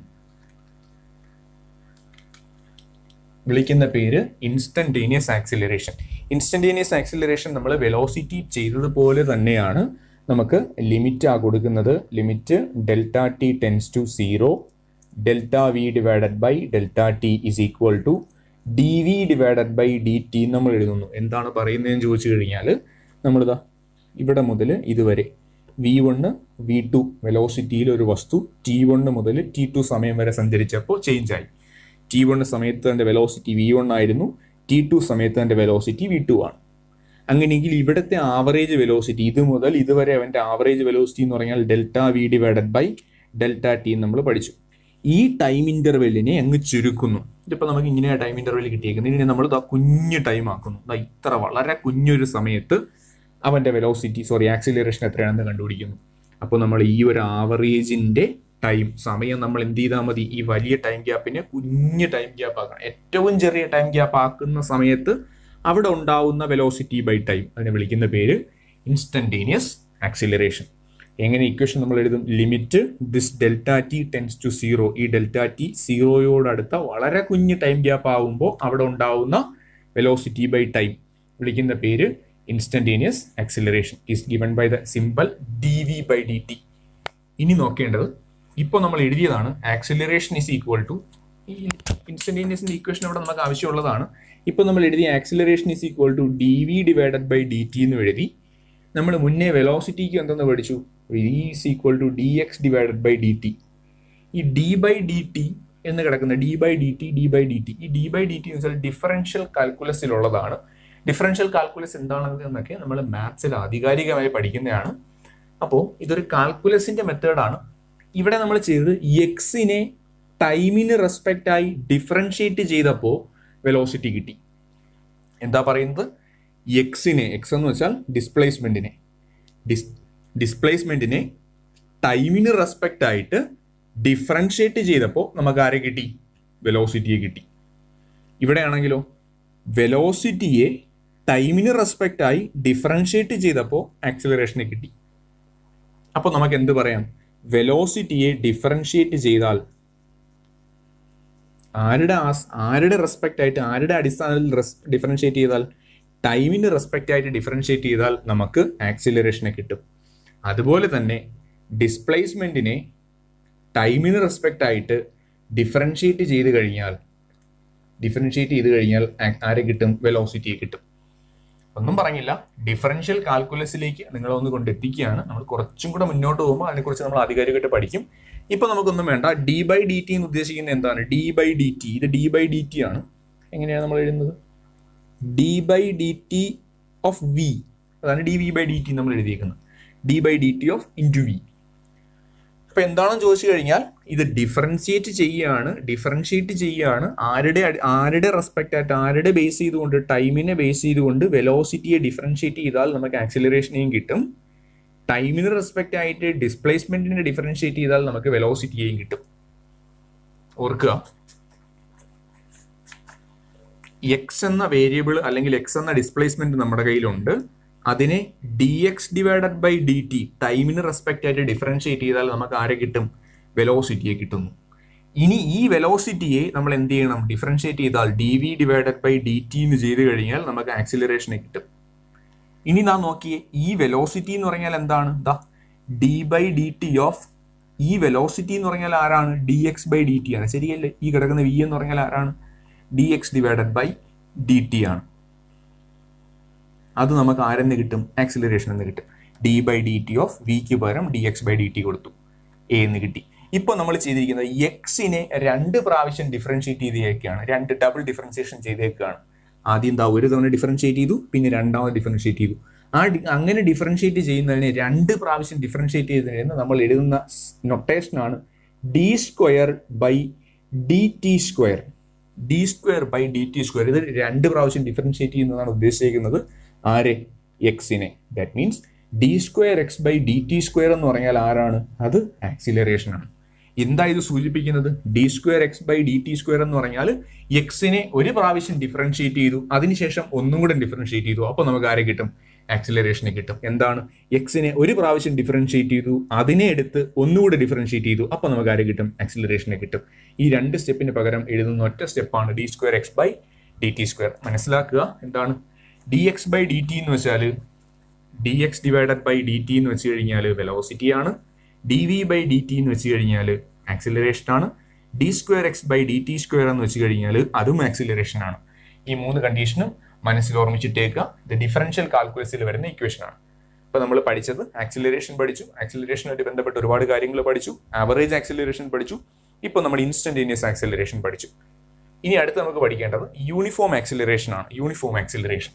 വിളിക്കുന്ന പേര് ഇൻസ്റ്റന്റേനിയസ് ആക്സിലറേഷൻ ഇൻസ്റ്റന്റേനിയസ് ആക്സിലറേഷൻ നമ്മൾ വെലോസിറ്റി ചെയ്തതുപോലെ തന്നെയാണ് നമുക്ക് ലിമിറ്റ് ആ കൊടുക്കുന്നത് limit delta T tends to zero delta V divided by delta T is equal to D V divided by D T നമ്മൾ എഴുതുന്നു എന്താണ് പറയുന്നതെന്ന് ചോദിച്ചു കഴിഞ്ഞാൽ നമ്മളിതാ ഇവിടെ മുതൽ ഇതുവരെ വി വണ്ണ് വി ടു വെലോസിറ്റിയിൽ ഒരു വസ്തു ടി വണ്ണ് മുതൽ ടി ടു സമയം വരെ സഞ്ചരിച്ചപ്പോൾ ചേഞ്ച് ആയി ടി വൺ സമയത്ത് അതിൻ്റെ വെലോസിറ്റി വി വൺ ആയിരുന്നു ടി ടു സമയത്ത് അതിൻ്റെ വെലോസിറ്റി വി ടു ആണ് അങ്ങനെയെങ്കിൽ ഇവിടുത്തെ ആവറേജ് വെലോസിറ്റി ഇത് മുതൽ ഇതുവരെ അവൻ്റെ ആവറേജ് വെലോസിറ്റി എന്ന് പറഞ്ഞാൽ delta V divided by delta t നമ്മൾ പഠിച്ചു ഈ ടൈം ഇന്റർവെല്ലിനെ അങ്ങ് ചുരുക്കുന്നു ഇതിപ്പോൾ നമുക്ക് ഇങ്ങനെ ടൈം ഇന്റർവെൽ കിട്ടിയേക്കുന്നത് ഇനി നമ്മൾ ഇതാ കുഞ്ഞു ടൈം ആക്കുന്നു ദാ ഇത്ര വളരെ കുഞ്ഞൊരു സമയത്ത് അവൻ്റെ വെലോസിറ്റി സോറി ആക്സിലറേഷൻ എത്രയാണെന്ന് കണ്ടുപിടിക്കുന്നു അപ്പോൾ നമ്മൾ ഈ ഒരു ആവറേജിന്റെ ടൈം സമയം നമ്മൾ എന്ത് ചെയ്താൽ മതി ഈ വലിയ ടൈം ഗ്യാപ്പിനെ കുഞ്ഞു ടൈം ഗ്യാപ്പ് ആക്കണം ഏറ്റവും ചെറിയ ടൈം ഗ്യാപ്പ് ആക്കുന്ന സമയത്ത് അവിടെ ഉണ്ടാവുന്ന വെലോസിറ്റി ബൈ ടൈം അതിനെ വിളിക്കുന്ന പേര് ഇൻസ്റ്റന്റേനിയസ് ആക്സിലറേഷൻ എങ്ങനെ ഇക്വേഷൻ നമ്മൾ എഴുതും limit this delta T tends to zero ഈ ഡെൽറ്റ ടി സീറോയോടടുത്ത വളരെ കുഞ്ഞ് ടൈം ഗ്യാപ്പ് ആവുമ്പോൾ അവിടെ ഉണ്ടാവുന്ന വെലോസിറ്റി ബൈ ടൈം വിളിക്കുന്ന പേര് instantaneous acceleration is given by the simple d v by D t ഇനി നോക്കേണ്ടത് ഇപ്പോൾ നമ്മൾ എഴുതിയതാണ് ആക്സിലറേഷൻ ഇസ് ഈക്വൽ ടു ഈ ഇൻസ്റ്റന്റേനിയസിന്റെ ഇക്വേഷൻ അവിടെ നമുക്ക് ആവശ്യമുള്ളതാണ് ഇപ്പോൾ നമ്മൾ എഴുതിയ acceleration is equal to D V divided by D t എന്ന് എഴുതി നമ്മൾ മുന്നേ വെലോസിറ്റിക്ക് എന്തെന്ന് പഠിച്ചു v is equal to d x divided by D t ഈ ഡി ബൈ ഡി ടി എന്ന് കിടക്കുന്ന d by D t d by D t ഈ ഡി ബൈ ഡി ടി എന്ന് വെച്ചാൽ ഡിഫറൻഷ്യൽ കാൽക്കുലസിലുള്ളതാണ് ഡിഫറൻഷ്യൽ കാൽക്കുലസ് എന്താണെന്ന് എന്നൊക്കെ നമ്മൾ മാത്സിൽ ആധികാരികമായി പഠിക്കുന്നതാണ് അപ്പോൾ ഇതൊരു കാൽക്കുലസിന്റെ മെത്തേഡാണ് ഇവിടെ നമ്മൾ ചെയ്തത് എക്സിനെ ടൈമിന് റെസ്പെക്റ്റ് ആയി ഡിഫറൻഷിയേറ്റ് ചെയ്തപ്പോൾ വെലോസിറ്റി കിട്ടി എന്താ പറയുന്നത് എക്സിനെ എക്സ് എന്ന് വെച്ചാൽ ഡിസ്പ്ലേസ്മെന്റിനെ ഡിസ് ഡിസ്പ്ലേസ്മെന്റിനെ ടൈമിന് റെസ്പെക്റ്റ് ആയിട്ട് ഡിഫറൻഷിയേറ്റ് ചെയ്തപ്പോൾ നമുക്ക് ആരെ കിട്ടി വെലോസിറ്റിയെ കിട്ടി ഇവിടെയാണെങ്കിലോ വെലോസിറ്റിയെ ടൈമിന് റെസ്പെക്റ്റ് ആയി ഡിഫറൻഷിയേറ്റ് ചെയ്തപ്പോൾ ആക്സിലറേഷനെ കിട്ടി അപ്പോൾ നമുക്ക് എന്ത് പറയാം വെലോസിറ്റിയെ ഡിഫറൻഷിയേറ്റ് ചെയ്താൽ ആരുടെ ആസ് ആരുടെ റെസ്പെക്റ്റ് ആയിട്ട് ആരുടെ അടിസ്ഥാനത്തിൽ ഡിഫറൻഷിയേറ്റ് ചെയ്താൽ ടൈമിന് റെസ്പെക്റ്റ് ആയിട്ട് ഡിഫറൻഷിയേറ്റ് ചെയ്താൽ നമുക്ക് ആക്സിലറേഷനെ കിട്ടും അതുപോലെ തന്നെ ഡിസ്പ്ലേസ്മെന്റിനെ ടൈമിന് റെസ്പെക്റ്റ് ആയിട്ട് ഡിഫറൻഷിയേറ്റ് ചെയ്ത് കഴിഞ്ഞാൽ ഡിഫറൻഷിയേറ്റ് ചെയ്ത് കഴിഞ്ഞാൽ ആരെ കിട്ടും വെലോസിറ്റിയെ കിട്ടും ഒന്നും പറഞ്ഞില്ല ഡിഫറൻഷ്യൽ കാൽക്കുലസിലേക്ക് നിങ്ങളെ ഒന്ന് കൊണ്ടെത്തിക്കുകയാണ് നമ്മൾ കുറച്ചും കൂടെ മുന്നോട്ട് പോകുമ്പോൾ അതിനെക്കുറിച്ച് നമ്മൾ ആധികാരികമായിട്ട് പഠിക്കും ഇപ്പൊ നമുക്കൊന്നും വേണ്ട ഡി ബൈ ഡി ടി എന്ന് ഉദ്ദേശിക്കുന്നത് എന്താണ് ഡി ബൈ ഡി ടി ഇത് ഡി ബൈ ഡി ടി ആണ് എങ്ങനെയാണ് നമ്മൾ എഴുതുന്നത് d by D t of v അതാണ് d v by D T നമ്മൾ എഴുതിയേക്കുന്നത് d by D t of into v അപ്പൊ എന്താണെന്ന് ചോദിച്ചു കഴിഞ്ഞാൽ ഇത് ഡിഫറൻഷിയേറ്റ് ചെയ്യുകയാണ് ഡിഫറൻഷിയേറ്റ് ചെയ്യുകയാണ് ആരുടെ അടി- ആരുടെ റെസ്പെക്റ്റ് ആയിട്ട് ആരുടെ ബേസ് ചെയ്തുകൊണ്ട് ടൈമിനെ ബേസ് ചെയ്തുകൊണ്ട് വെലോസിറ്റിയെ ഡിഫറൻഷിയേറ്റ് ചെയ്താൽ നമുക്ക് ആക്സിലറേഷനെയും കിട്ടും ടൈമിന് റെസ്പെക്റ്റ് ആയിട്ട് ഡിസ്പ്ലേസ്മെന്റിനെ ഡിഫറൻഷിയേറ്റ് ചെയ്താൽ നമുക്ക് വെലോസിറ്റിയെയും കിട്ടും ഓർക്കുക എക്സ് എന്ന വേരിയബിൾ അല്ലെങ്കിൽ എക്സ് എന്ന ഡിസ്പ്ലേസ്മെന്റ് നമ്മുടെ കയ്യിലുണ്ട് അതിനെ d x divided by D t ടൈമിന് റെസ്പെക്റ്റ് ആയിട്ട് ഡിഫറൻഷിയേറ്റ് ചെയ്താൽ നമുക്ക് ആരെ കിട്ടും വെലോസിറ്റിയെ കിട്ടുന്നു ഇനി ഈ വെലോസിറ്റിയെ നമ്മൾ എന്ത് ചെയ്യണം ഡിഫറൻഷിയേറ്റ് ചെയ്താൽ d V divided by D t എന്ന് ചെയ്ത് കഴിഞ്ഞാൽ നമുക്ക് ആക്സിലറേഷനെ കിട്ടും ഇനി നാം നോക്കിയേ ഈ വെലോസിറ്റി എന്ന് പറഞ്ഞാൽ എന്താണ് ദാ d by D t of ഈ വെലോസിറ്റി എന്ന് പറഞ്ഞാൽ ആരാണ് d x by D t ആണ് ശരിയല്ലേ ഈ കിടക്കുന്ന വി എന്ന് പറഞ്ഞാൽ ആരാണ് d x divided by D t ആണ് അത് നമുക്ക് ആരെന്ന് കിട്ടും ആക്സിലറേഷൻ എന്ന് കിട്ടും d by D t of വിക്ക് പകരം d x by D t കൊടുത്തു എ എന്ന് കിട്ടി ഇപ്പോൾ നമ്മൾ ചെയ്തിരിക്കുന്നത് എക്സിനെ രണ്ട് പ്രാവശ്യം ഡിഫറൻഷിയേറ്റ് ചെയ്തേക്കാണ് രണ്ട് ഡബിൾ ഡിഫറൻഷിയേഷൻ ചെയ്തേക്കാണ് ആദ്യം എന്താ ഒരു തവണ ഡിഫറൻഷിയേറ്റ് ചെയ്തു പിന്നെ രണ്ടാമത് ഡിഫറൻഷിയേറ്റ് ചെയ്തു ആ ഡി- അങ്ങനെ ഡിഫറൻഷിയേറ്റ് ചെയ്യുന്നതിന് രണ്ട് പ്രാവശ്യം ഡിഫറൻഷിയേറ്റ് ചെയ്തതിന് നമ്മൾ എഴുതുന്ന നൊട്ടേഷനാണ് d square by D t square d square by D t square ഇത് രണ്ട് പ്രാവശ്യം ഡിഫറൻഷിയേറ്റ് ചെയ്യുന്നതാണ് ഉദ്ദേശിക്കുന്നത് ആരെ എക്സിനെ that means d square x by D t square എന്ന് പറഞ്ഞാൽ ആരാണ് അത് ആക്സിലറേഷൻ ആണ് എന്താ ഇത് സൂചിപ്പിക്കുന്നത് d square x by D t square എന്ന് പറഞ്ഞാൽ എക്സിനെ ഒരു പ്രാവശ്യം ഡിഫറൻഷിയേറ്റ് ചെയ്തു അതിനുശേഷം ഒന്നും കൂടെ ഡിഫറൻഷിയേറ്റ് ചെയ്തു അപ്പോൾ നമുക്ക് ആരെ കിട്ടും ആക്സിലറേഷനെ കിട്ടും എന്താണ് എക്സിനെ ഒരു പ്രാവശ്യം ഡിഫറൻഷിയേറ്റ് ചെയ്തു അതിനെ എടുത്ത് ഒന്നുകൂടെ ഡിഫറൻഷിയേറ്റ് ചെയ്തു അപ്പോൾ നമുക്ക് ആരെ കിട്ടും ആക്സിലറേഷനെ കിട്ടും ഈ രണ്ട് സ്റ്റെപ്പിന് പകരം എഴുതുന്ന ഒറ്റ സ്റ്റെപ്പാണ് d square x by D t square മനസ്സിലാക്കുക എന്താണ് d x by D t എന്ന് വെച്ചാൽ d x divided by D t എന്ന് വെച്ച് കഴിഞ്ഞാൽ വെലോസിറ്റി ആണ് d v by D t എന്ന് വെച്ച് കഴിഞ്ഞാൽ ആക്സിലറേഷൻ ആണ് d square x by D t square എന്ന് വെച്ച് കഴിഞ്ഞാൽ അതും ആക്സിലറേഷൻ ആണ് ഈ മൂന്ന് കണ്ടീഷനും മനസ്സിൽ ഓർമ്മിച്ചിട്ടേക്കുക ഇത് ഡിഫറൻഷ്യൽ കാൽക്കുലസിൽ വരുന്ന ഇക്വേഷൻ ആണ് ഇപ്പൊ നമ്മൾ പഠിച്ചത് ആക്സിലറേഷൻ പഠിച്ചു ആക്സിലറേഷനുമായിട്ട് ബന്ധപ്പെട്ട് ഒരുപാട് കാര്യങ്ങൾ പഠിച്ചു ആവറേജ് ആക്സിലറേഷൻ പഠിച്ചു ഇപ്പോൾ നമ്മൾ ഇൻസ്റ്റന്റേനിയസ് ആക്സിലറേഷൻ പഠിച്ചു ഇനി അടുത്ത് നമുക്ക് പഠിക്കേണ്ടത് യൂണിഫോം ആക്സിലറേഷൻ ആണ് യൂണിഫോം ആക്സിലറേഷൻ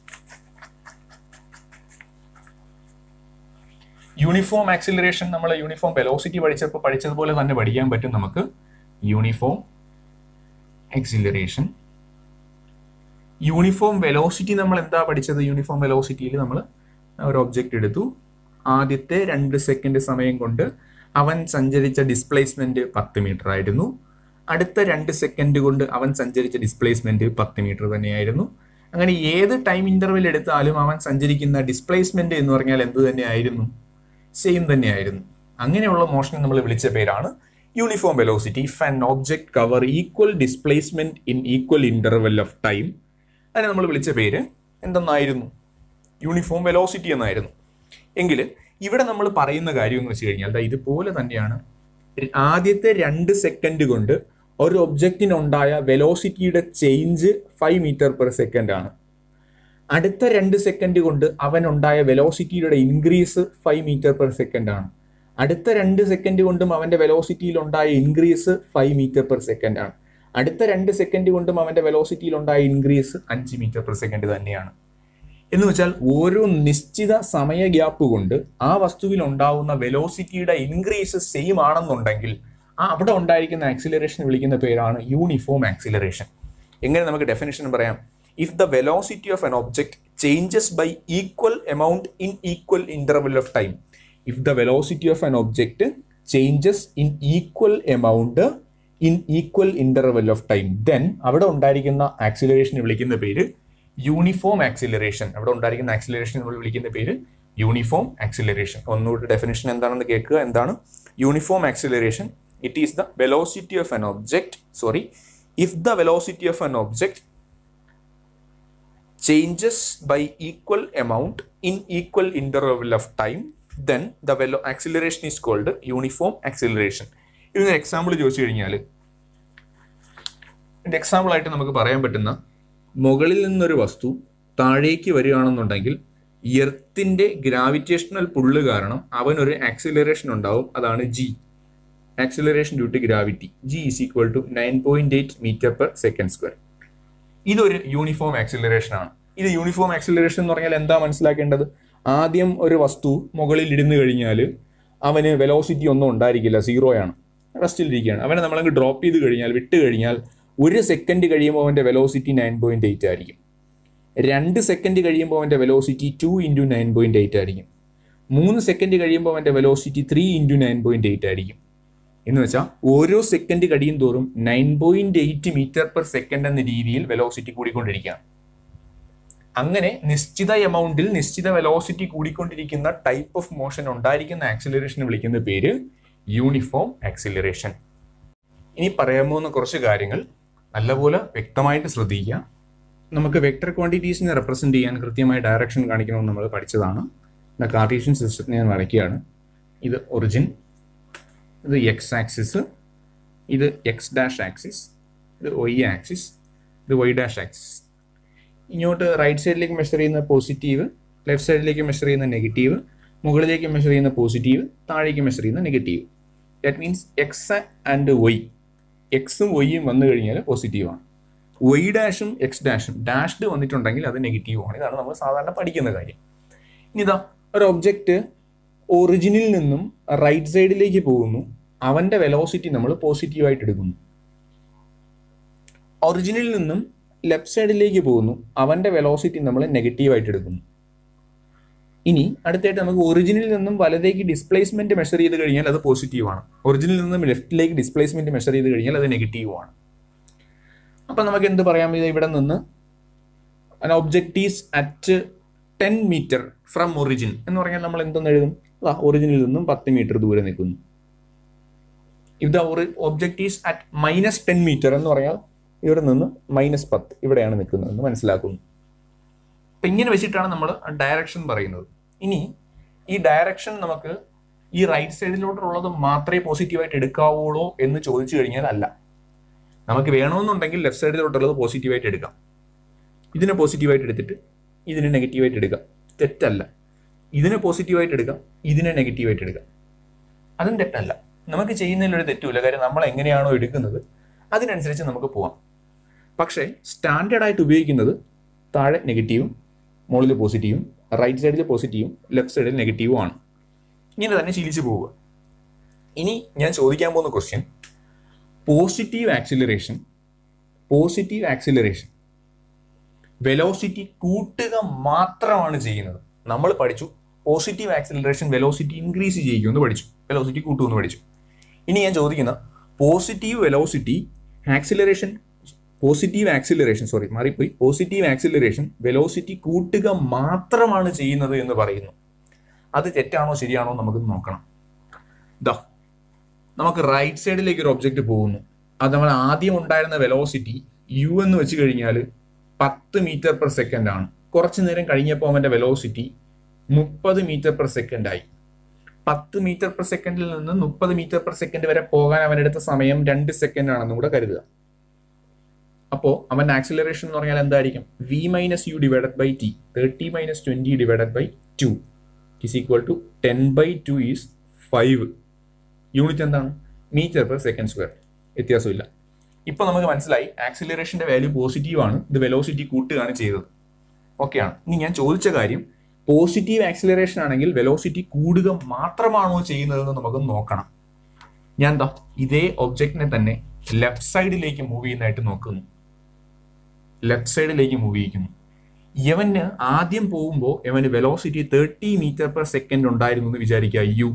യൂണിഫോം ആക്സിലറേഷൻ നമ്മൾ യൂണിഫോം വെലോസിറ്റി പഠിച്ചപ്പോൾ പഠിച്ചതുപോലെ തന്നെ പഠിക്കാൻ പറ്റും നമുക്ക് യൂണിഫോം ആക്സിലറേഷൻ യൂണിഫോം വെലോസിറ്റി നമ്മൾ എന്താ പഠിച്ചത് യൂണിഫോം വെലോസിറ്റിയിൽ നമ്മൾ ഒരു ഒബ്ജക്റ്റ് എടുത്തു ആദ്യത്തെ രണ്ട് സെക്കൻഡ് സമയം കൊണ്ട് അവൻ സഞ്ചരിച്ച ഡിസ്പ്ലേസ്മെന്റ് പത്ത് മീറ്റർ ആയിരുന്നു അടുത്ത രണ്ട് സെക്കൻഡ് കൊണ്ട് അവൻ സഞ്ചരിച്ച ഡിസ്പ്ലേസ്മെന്റ് പത്ത് മീറ്റർ തന്നെയായിരുന്നു അങ്ങനെ ഏത് ടൈം ഇന്റർവെൽ എടുത്താലും അവൻ സഞ്ചരിക്കുന്ന ഡിസ്പ്ലേസ്മെന്റ് എന്ന് പറഞ്ഞാൽ എന്ത് തന്നെയായിരുന്നു സെയിം തന്നെയായിരുന്നു അങ്ങനെയുള്ള മോഷനെ നമ്മൾ വിളിച്ച പേരാണ് uniform velocity if an object cover equal displacement in equal interval of time അതിനെ നമ്മൾ വിളിച്ച പേര് എന്തെന്നായിരുന്നു യൂണിഫോം വെലോസിറ്റി എന്നായിരുന്നു എങ്കിൽ ഇവിടെ നമ്മൾ പറയുന്ന കാര്യം എന്ന് വെച്ച് കഴിഞ്ഞാൽ ദാ ഇതുപോലെ തന്നെയാണ് ആദ്യത്തെ രണ്ട് സെക്കൻഡ് കൊണ്ട് ഒരു ഒബ്ജക്റ്റിനുണ്ടായ വെലോസിറ്റിയുടെ change five metre per second ആണ് അടുത്ത രണ്ട് സെക്കൻഡ് കൊണ്ട് അവനുണ്ടായ വെലോസിറ്റിയുടെ increase five metre per second ആണ് അടുത്ത രണ്ട് സെക്കൻഡ് കൊണ്ടും അവന്റെ വെലോസിറ്റിയിൽ ഉണ്ടായ increase five metre per second ആണ് അടുത്ത രണ്ട് സെക്കൻഡ് കൊണ്ടും അവന്റെ വെലോസിറ്റിയിൽ ഉണ്ടായ ഇൻക്രീസ് അഞ്ച് മീറ്റർ പെർ സെക്കൻഡ് തന്നെയാണ് എന്ന് വെച്ചാൽ ഓരോ നിശ്ചിത സമയ ഗ്യാപ്പ് കൊണ്ട് ആ വസ്തുവിൽ ഉണ്ടാവുന്ന വെലോസിറ്റിയുടെ ഇൻക്രീസ് സെയിം ആണെന്നുണ്ടെങ്കിൽ ആ അവിടെ ഉണ്ടായിരിക്കുന്ന ആക്സിലറേഷൻ വിളിക്കുന്ന പേരാണ് യൂണിഫോം ആക്സിലറേഷൻ എങ്ങനെ നമുക്ക് ഡെഫിനേഷൻ പറയാം if the velocity of an object changes by equal amount in equal interval of time if the velocity of an object changes in equal amount in equal interval of time then അവിടെ ഉണ്ടായിരിക്കുന്ന ആക്സിലറേഷൻ വിളിക്കുന്ന പേര് യൂണിഫോം ആക്സിലറേഷൻ അവിടെ ഉണ്ടായിരിക്കുന്ന ആക്സിലറേഷൻ നമ്മൾ വിളിക്കുന്ന പേര് യൂണിഫോം ആക്സിലറേഷൻ ഒന്നുകൂടി ഡെഫിനേഷൻ എന്താണെന്ന് കേൾക്കുക എന്താണ് uniform acceleration it is the velocity of an object sorry if the velocity of an object changes by equal amount in equal interval of time then the velo acceleration is called uniform acceleration ഇതിന് എക്സാമ്പിൾ ചോദിച്ചു കഴിഞ്ഞാൽ ഇതിന്റെ എക്സാമ്പിൾ ആയിട്ട് നമുക്ക് പറയാൻ പറ്റുന്ന മുകളിൽ നിന്നൊരു വസ്തു താഴേക്ക് വരികയാണെന്നുണ്ടെങ്കിൽ എർത്തിന്റെ ഗ്രാവിറ്റേഷണൽ പുള്ള് കാരണം അവനൊരു ആക്സിലറേഷൻ ഉണ്ടാവും അതാണ് g acceleration due to gravity g is equal to nine point eight metre per second square ഇതൊരു യൂണിഫോം ആക്സിലറേഷൻ ആണ് ഇത് യൂണിഫോം ആക്സിലറേഷൻ എന്ന് പറഞ്ഞാൽ എന്താ മനസ്സിലാക്കേണ്ടത് ആദ്യം ഒരു വസ്തു മുകളിൽ ഇരുന്ന് കഴിഞ്ഞാൽ അവന് വെലോസിറ്റി ഒന്നും ഉണ്ടായിരിക്കില്ല സീറോയാണ് റെസ്റ്റിലിരിക്കുകയാണ് അവനെ നമ്മളങ്ങ് ഡ്രോപ്പ് ചെയ്ത് കഴിഞ്ഞാൽ വിട്ട് കഴിഞ്ഞാൽ ഒരു സെക്കൻഡ് കഴിയുമ്പോൾ അവൻ്റെ വെലോസിറ്റി നയൻ പോയിന്റ് എയ്റ്റ് ആയിരിക്കും രണ്ട് സെക്കൻഡ് കഴിയുമ്പോൾ അവൻ്റെ velocity two into nine point eight ആയിരിക്കും മൂന്ന് സെക്കൻഡ് കഴിയുമ്പോൾ അവൻ്റെ velocity three into nine point eight ആയിരിക്കും എന്ന് വെച്ചാൽ ഓരോ സെക്കൻഡ് കഴിയും തോറും nine point eight metre per second എന്ന രീതിയിൽ വെലോസിറ്റി കൂടിക്കൊണ്ടിരിക്കുകയാണ് അങ്ങനെ നിശ്ചിത എമൗണ്ടിൽ നിശ്ചിത വെലോസിറ്റി കൂടിക്കൊണ്ടിരിക്കുന്ന ടൈപ്പ് ഓഫ് മോഷൻ ഉണ്ടായിരിക്കുന്ന ആക്സിലറേഷനെ വിളിക്കുന്ന പേര് യൂണിഫോം ആക്സിലറേഷൻ ഇനി പറയാൻ പോകുന്ന കുറച്ച് കാര്യങ്ങൾ നല്ലപോലെ വ്യക്തമായിട്ട് ശ്രദ്ധിക്കുക നമുക്ക് വെക്ടർ ക്വാണ്ടിറ്റീസിനെ റെപ്രസെന്റ് ചെയ്യാൻ കൃത്യമായ ഡയറക്ഷൻ കാണിക്കണമെന്ന് നമ്മൾ പഠിച്ചതാണ് കാർട്ടീഷ്യൻ സിസ്റ്റത്തിനെ ഞാൻ വരയ്ക്കുകയാണ് ഇത് ഒറിജിൻ ഇത് എക്സ് ആക്സിസ് ഇത് എക്സ് ഡാഷ് ആക്സിസ് ഇത് വൈ ആക്സിസ് ഇത് വൈ ഡാഷ് ആക്സിസ് ഇങ്ങോട്ട് റൈറ്റ് സൈഡിലേക്ക് മെഷർ ചെയ്യുന്ന പോസിറ്റീവ് ലെഫ്റ്റ് സൈഡിലേക്ക് മെഷർ ചെയ്യുന്ന നെഗറ്റീവ് മുകളിലേക്ക് മെഷർ ചെയ്യുന്ന പോസിറ്റീവ് താഴേക്ക് മെഷർ ചെയ്യുന്ന negative that means x and y എക്സും വൈയും വന്നു കഴിഞ്ഞാൽ പോസിറ്റീവാണ് വൈ ഡാഷും എക്സ് ഡാഷും ഡാഷ്ഡ് വന്നിട്ടുണ്ടെങ്കിൽ അത് നെഗറ്റീവ് ആണ് ഇതാണ് നമ്മൾ സാധാരണ പഠിക്കുന്ന കാര്യം ഇനി ഇതാ ഒരു ഒബ്ജക്റ്റ് ഒറിജിനിൽ നിന്നും റൈറ്റ് സൈഡിലേക്ക് പോകുന്നു അവന്റെ വെലോസിറ്റി നമ്മൾ പോസിറ്റീവായിട്ട് എടുക്കുന്നു ഒറിജിനിൽ നിന്നും ലെഫ്റ്റ് സൈഡിലേക്ക് പോകുന്നു അവന്റെ വെലോസിറ്റി നമ്മൾ നെഗറ്റീവായിട്ട് എടുക്കുന്നു ഇനി അടുത്തായിട്ട് നമുക്ക് ഒറിജിനിൽ നിന്നും വലതേക്ക് ഡിസ്പ്ലേസ്മെന്റ് മെഷർ ചെയ്ത് കഴിഞ്ഞാൽ അത് പോസിറ്റീവ് ആണ് ഒറിജിനിൽ നിന്നും ലെഫ്റ്റിലേക്ക് ഡിസ്പ്ലേസ്മെന്റ് മെഷർ ചെയ്ത് കഴിഞ്ഞാൽ അത് നെഗറ്റീവ് ആണ് അപ്പൊ നമുക്ക് എന്ത് പറയാം ഇത് ഇവിടെ നിന്ന് an object is at ten metre from origin എന്ന് പറഞ്ഞാൽ നമ്മൾ എന്തെന്ന് എഴുതും അതാ ഒറിജിനിൽ നിന്നും പത്ത് മീറ്റർ ദൂരെ നിൽക്കുന്നു if the object is at minus ten metre എന്ന് പറഞ്ഞാൽ ഇവിടെ നിന്ന് മൈനസ് പത്ത് ഇവിടെയാണ് നിൽക്കുന്നത് എന്ന് മനസ്സിലാക്കുന്നു അപ്പൊ ഇങ്ങനെ വെച്ചിട്ടാണ് നമ്മൾ ഡയറക്ഷൻ പറയുന്നത് ഇനി ഈ ഡയറക്ഷൻ നമുക്ക് ഈ റൈറ്റ് സൈഡിലോട്ടുള്ളത് മാത്രമേ പോസിറ്റീവായിട്ട് എടുക്കാവുള്ളൂ എന്ന് ചോദിച്ചു കഴിഞ്ഞാൽ അല്ല നമുക്ക് വേണമെന്നുണ്ടെങ്കിൽ ലെഫ്റ്റ് സൈഡിലോട്ടുള്ളത് പോസിറ്റീവായിട്ട് എടുക്കാം ഇതിനെ പോസിറ്റീവായിട്ട് എടുത്തിട്ട് ഇതിനെ നെഗറ്റീവായിട്ട് എടുക്കാം തെറ്റല്ല ഇതിനെ പോസിറ്റീവായിട്ട് എടുക്കാം ഇതിനെ നെഗറ്റീവായിട്ട് എടുക്കാം അതും തെറ്റല്ല നമുക്ക് ചെയ്യുന്നതിൽ ഒരു തെറ്റുമില്ല കാര്യം നമ്മൾ എങ്ങനെയാണോ എടുക്കുന്നത് അതിനനുസരിച്ച് നമുക്ക് പോവാം പക്ഷേ സ്റ്റാൻഡേർഡ് ആയിട്ട് ഉപയോഗിക്കുന്നത് താഴെ നെഗറ്റീവും മുകളിൽ പോസിറ്റീവും റൈറ്റ് സൈഡിൽ പോസിറ്റീവും ലെഫ്റ്റ് സൈഡിൽ നെഗറ്റീവും ആണ് ഇങ്ങനെ തന്നെ ശീലിച്ചു പോവുക ഇനി ഞാൻ ചോദിക്കാൻ പോകുന്ന question positive acceleration positive acceleration velocity കൂട്ടുക മാത്രമാണ് ചെയ്യുന്നത് നമ്മൾ പഠിച്ചു പോസിറ്റീവ് ആക്സിലറേഷൻ വെലോസിറ്റി ഇൻക്രീസ് ചെയ്യിക്കുമെന്ന് പഠിച്ചു വെലോസിറ്റി കൂട്ടുമെന്ന് പഠിച്ചു ഇനി ഞാൻ ചോദിക്കുന്ന positive velocity acceleration positive acceleration sorry മാറിപ്പോയി പോസിറ്റീവ് ആക്സിലറേഷൻ വെലോസിറ്റി കൂട്ടുക മാത്രമാണ് ചെയ്യുന്നത് എന്ന് പറയുന്നു അത് തെറ്റാണോ ശരിയാണോ നമുക്ക് നോക്കണം ദാ നമുക്ക് റൈറ്റ് സൈഡിലേക്ക് ഒരു ഒബ്ജക്റ്റ് പോകുന്നു അത് നമ്മൾ ആദ്യം ഉണ്ടായിരുന്ന വെലോസിറ്റി യു എന്ന് വെച്ച് കഴിഞ്ഞാൽ പത്ത് മീറ്റർ പെർ സെക്കൻഡ് ആണ് കുറച്ചു നേരം കഴിഞ്ഞപ്പോൾ അവന്റെ വെലോസിറ്റി മുപ്പത് മീറ്റർ പെർ സെക്കൻഡ് ആയി പത്ത് മീറ്റർ പെർ സെക്കൻഡിൽ നിന്ന് മുപ്പത് മീറ്റർ പെർ സെക്കൻഡ് വരെ പോകാൻ അവനെടുത്ത സമയം രണ്ട് സെക്കൻഡ് ആണെന്നും കൂടെ കരുതുക അപ്പോൾ അവന്റെ ആക്സിലറേഷൻ എന്ന് പറഞ്ഞാൽ എന്തായിരിക്കും v minus U divided by t thirty minus twenty divided by two is equal to ten by two is five unit എന്താണ് മീറ്റർ പെർ സെക്കൻഡ് സ്ക്വയർ വ്യത്യാസമില്ല ഇപ്പൊ നമുക്ക് മനസ്സിലായി ആക്സിലറേഷന്റെ വാല്യൂ പോസിറ്റീവ് ആണ് ഇത് വെലോസിറ്റി കൂട്ടുകയാണ് ചെയ്തത് ഓക്കെയാണ് ഇനി ഞാൻ ചോദിച്ച കാര്യം പോസിറ്റീവ് ആക്സിലറേഷൻ ആണെങ്കിൽ വെലോസിറ്റി കൂടുക മാത്രമാണോ ചെയ്യുന്നതെന്ന് നമുക്ക് നോക്കണം ഞാൻ എന്താ ഇതേ ഒബ്ജക്റ്റിനെ തന്നെ ലെഫ്റ്റ് സൈഡിലേക്ക് മൂവ് ചെയ്യുന്നതായിട്ട് നോക്കുന്നു ലെഫ്റ്റ് സൈഡിലേക്ക് മൂവ് ചെയ്യിക്കുന്നു യവന് ആദ്യം പോകുമ്പോൾ യവന് velocity thirty metre per second ഉണ്ടായിരുന്നു എന്ന് വിചാരിക്കുക u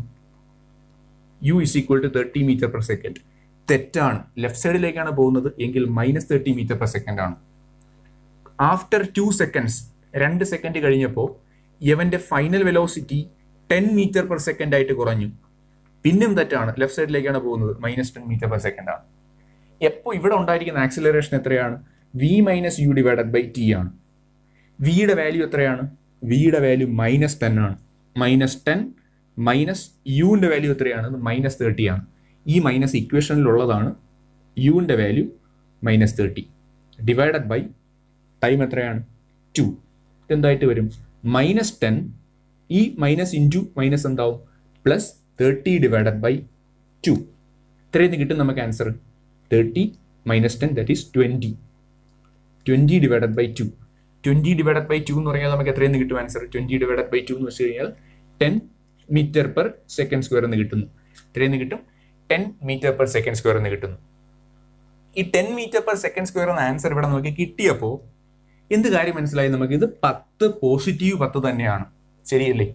u is equal to thirty metre per second തെറ്റാണ് ലെഫ്റ്റ് സൈഡിലേക്കാണ് പോകുന്നത് എങ്കിൽ minus thirty metre per second ആണ് ആഫ്റ്റർ ടു സെക്കൻഡ്സ് രണ്ട് സെക്കൻഡ് കഴിഞ്ഞപ്പോൾ യവന്റെ final velocity ten metre per second ആയിട്ട് കുറഞ്ഞു പിന്നും തെറ്റാണ് ലെഫ്റ്റ് സൈഡിലേക്കാണ് പോകുന്നത് minus ten metre per second ആണ് എപ്പോൾ ഇവിടെ ഉണ്ടായിരിക്കുന്ന ആക്സിലറേഷൻ എത്രയാണ് v minus U divided by T ആണ് വിയുടെ വാല്യൂ എത്രയാണ് വിയുടെ വാല്യൂ മൈനസ് ടെൻ ആണ് മൈനസ് ടെൻ മൈനസ് യുവിന്റെ വാല്യൂ എത്രയാണ് മൈനസ് തേർട്ടി ആണ് ഈ മൈനസ് ഇക്വേഷനിലുള്ളതാണ് യുവിന്റെ value minus thirty divided by time എത്രയാണ് ടു എന്തായിട്ട് വരും മൈനസ് ടെൻ ഈ മൈനസ് ഇൻറ്റു മൈനസ് എന്താവും plus thirty divided by two ഇത്രയും കിട്ടും നമുക്ക് answer thirty minus ten that is twenty twenty divided by two twenty divided by two എന്ന് പറഞ്ഞാൽ നമുക്ക് എത്രയെന്ന് കിട്ടും answer twenty divided by two എന്ന് വെച്ച് കഴിഞ്ഞാൽ ten metre per second square എന്ന് കിട്ടുന്നു എത്രയെന്ന് കിട്ടും ten metre per second square എന്ന് കിട്ടുന്നു ഈ ten metre per second square എന്ന ആൻസർ ഇവിടെ നമുക്ക് കിട്ടിയപ്പോൾ എന്ത് കാര്യം മനസ്സിലായി നമുക്ക് ഇത് പത്ത് പോസിറ്റീവ് പത്ത് തന്നെയാണ് ശരിയല്ലേ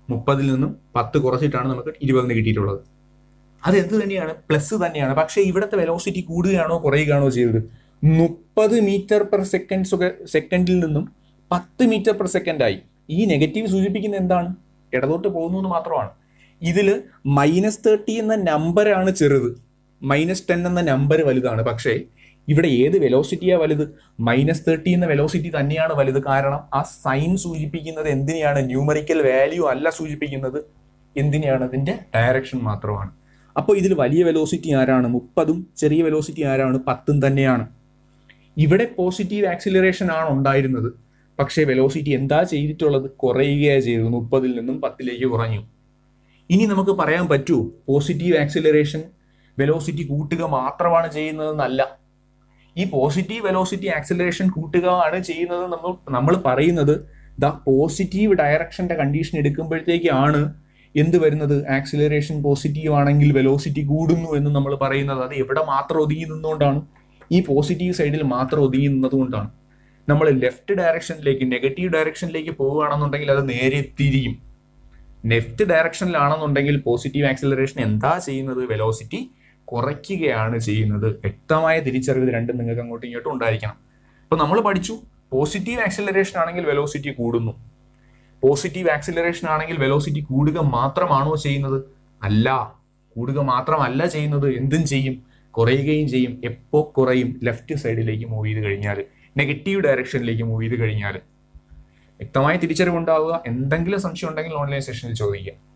മുപ്പതിൽ നിന്നും പത്ത് കുറച്ചിട്ടാണ് നമുക്ക് ഇരുപതിന് കിട്ടിയിട്ടുള്ളത് അത് എന്ത് തന്നെയാണ് പ്ലസ് തന്നെയാണ് പക്ഷേ ഇവിടുത്തെ വെലോസിറ്റി കൂടുകയാണോ കുറയുകയാണോ ചെയ്തത് മുപ്പത് മീറ്റർ പെർ സെക്കൻഡ് സെക്കൻഡിൽ നിന്നും പത്ത് മീറ്റർ പെർ സെക്കൻഡ് ആയി ഈ നെഗറ്റീവ് സൂചിപ്പിക്കുന്നത് എന്താണ് ഇടതോട്ട് പോകുന്നു എന്ന് മാത്രമാണ് ഇതിൽ മൈനസ് തേർട്ടി എന്ന നമ്പറാണ് ചെറുത് മൈനസ് ടെൻ എന്ന നമ്പർ വലുതാണ് പക്ഷേ ഇവിടെ ഏത് വെലോസിറ്റിയാ വലുത് മൈനസ് തേർട്ടി എന്ന വെലോസിറ്റി തന്നെയാണ് വലുത് കാരണം ആ സൈൻ സൂചിപ്പിക്കുന്നത് എന്തിനെയാണ് ന്യൂമറിക്കൽ വാല്യൂ അല്ല സൂചിപ്പിക്കുന്നത് എന്തിനെയാണ് അതിന്റെ ഡയറക്ഷൻ മാത്രമാണ് അപ്പോൾ ഇതിൽ വലിയ വെലോസിറ്റി ആരാണ് മുപ്പതും ചെറിയ വെലോസിറ്റി ആരാണ് പത്തും തന്നെയാണ് ഇവിടെ പോസിറ്റീവ് ആക്സിലറേഷൻ ആണ് ഉണ്ടായിരുന്നത് പക്ഷേ വെലോസിറ്റി എന്താ ചെയ്തിട്ടുള്ളത് കുറയുകയാണ് ചെയ്തത് മുപ്പതിൽ നിന്നും പത്തിലേക്ക് കുറഞ്ഞു ഇനി നമുക്ക് പറയാൻ പറ്റുമോ പോസിറ്റീവ് ആക്സിലറേഷൻ വെലോസിറ്റി കൂട്ടുക മാത്രമാണ് ചെയ്യുന്നതെന്നല്ല ഈ പോസിറ്റീവ് വെലോസിറ്റി ആക്സിലറേഷൻ കൂട്ടുക ആണ് ചെയ്യുന്നത് നമ്മൾ നമ്മൾ പറയുന്നത് ദ പോസിറ്റീവ് ഡയറക്ഷന്റെ കണ്ടീഷൻ എടുക്കുമ്പോഴത്തേക്കാണ് എന്ത് വരുന്നത് ആക്സിലറേഷൻ പോസിറ്റീവ് ആണെങ്കിൽ വെലോസിറ്റി കൂടുന്നു എന്ന് നമ്മൾ പറയുന്നത് അത് എവിടെ മാത്രം ഒതുങ്ങി നിന്നുകൊണ്ടാണ് ഈ പോസിറ്റീവ് സൈഡിൽ മാത്രം ഒതുങ്ങി നിന്നതുകൊണ്ടാണ് നമ്മൾ ലെഫ്റ്റ് ഡയറക്ഷനിലേക്ക് നെഗറ്റീവ് ഡയറക്ഷനിലേക്ക് പോവുകയാണെന്നുണ്ടെങ്കിൽ അത് നേരെ തിരിയും ലെഫ്റ്റ് ഡയറക്ഷനിലാണെന്നുണ്ടെങ്കിൽ പോസിറ്റീവ് ആക്സിലറേഷൻ എന്താ ചെയ്യുന്നത് വെലോസിറ്റി കുറയ്ക്കുകയാണ് ചെയ്യുന്നത് വ്യക്തമായ തിരിച്ചറിവ് ഇത് രണ്ടും നിങ്ങൾക്ക് അങ്ങോട്ടും ഇങ്ങോട്ടും ഉണ്ടായിരിക്കണം അപ്പൊ നമ്മൾ പഠിച്ചു പോസിറ്റീവ് ആക്സിലറേഷൻ ആണെങ്കിൽ വെലോസിറ്റി കൂടുന്നു പോസിറ്റീവ് ആക്സിലറേഷൻ ആണെങ്കിൽ വെലോസിറ്റി കൂടുക മാത്രമാണോ ചെയ്യുന്നത് അല്ല കൂടുക മാത്രമല്ല ചെയ്യുന്നത് എന്തും ചെയ്യും കുറയുകയും ചെയ്യും എപ്പോ കുറയും ലെഫ്റ്റ് സൈഡിലേക്ക് മൂവ് ചെയ്ത് കഴിഞ്ഞാൽ നെഗറ്റീവ് ഡയറക്ഷനിലേക്ക് മൂവ് ചെയ്ത് കഴിഞ്ഞാൽ വ്യക്തമായ തിരിച്ചറിവുണ്ടാവുക എന്തെങ്കിലും സംശയം ഉണ്ടെങ്കിൽ ഓൺലൈൻ സെഷനിൽ ചോദിക്കുക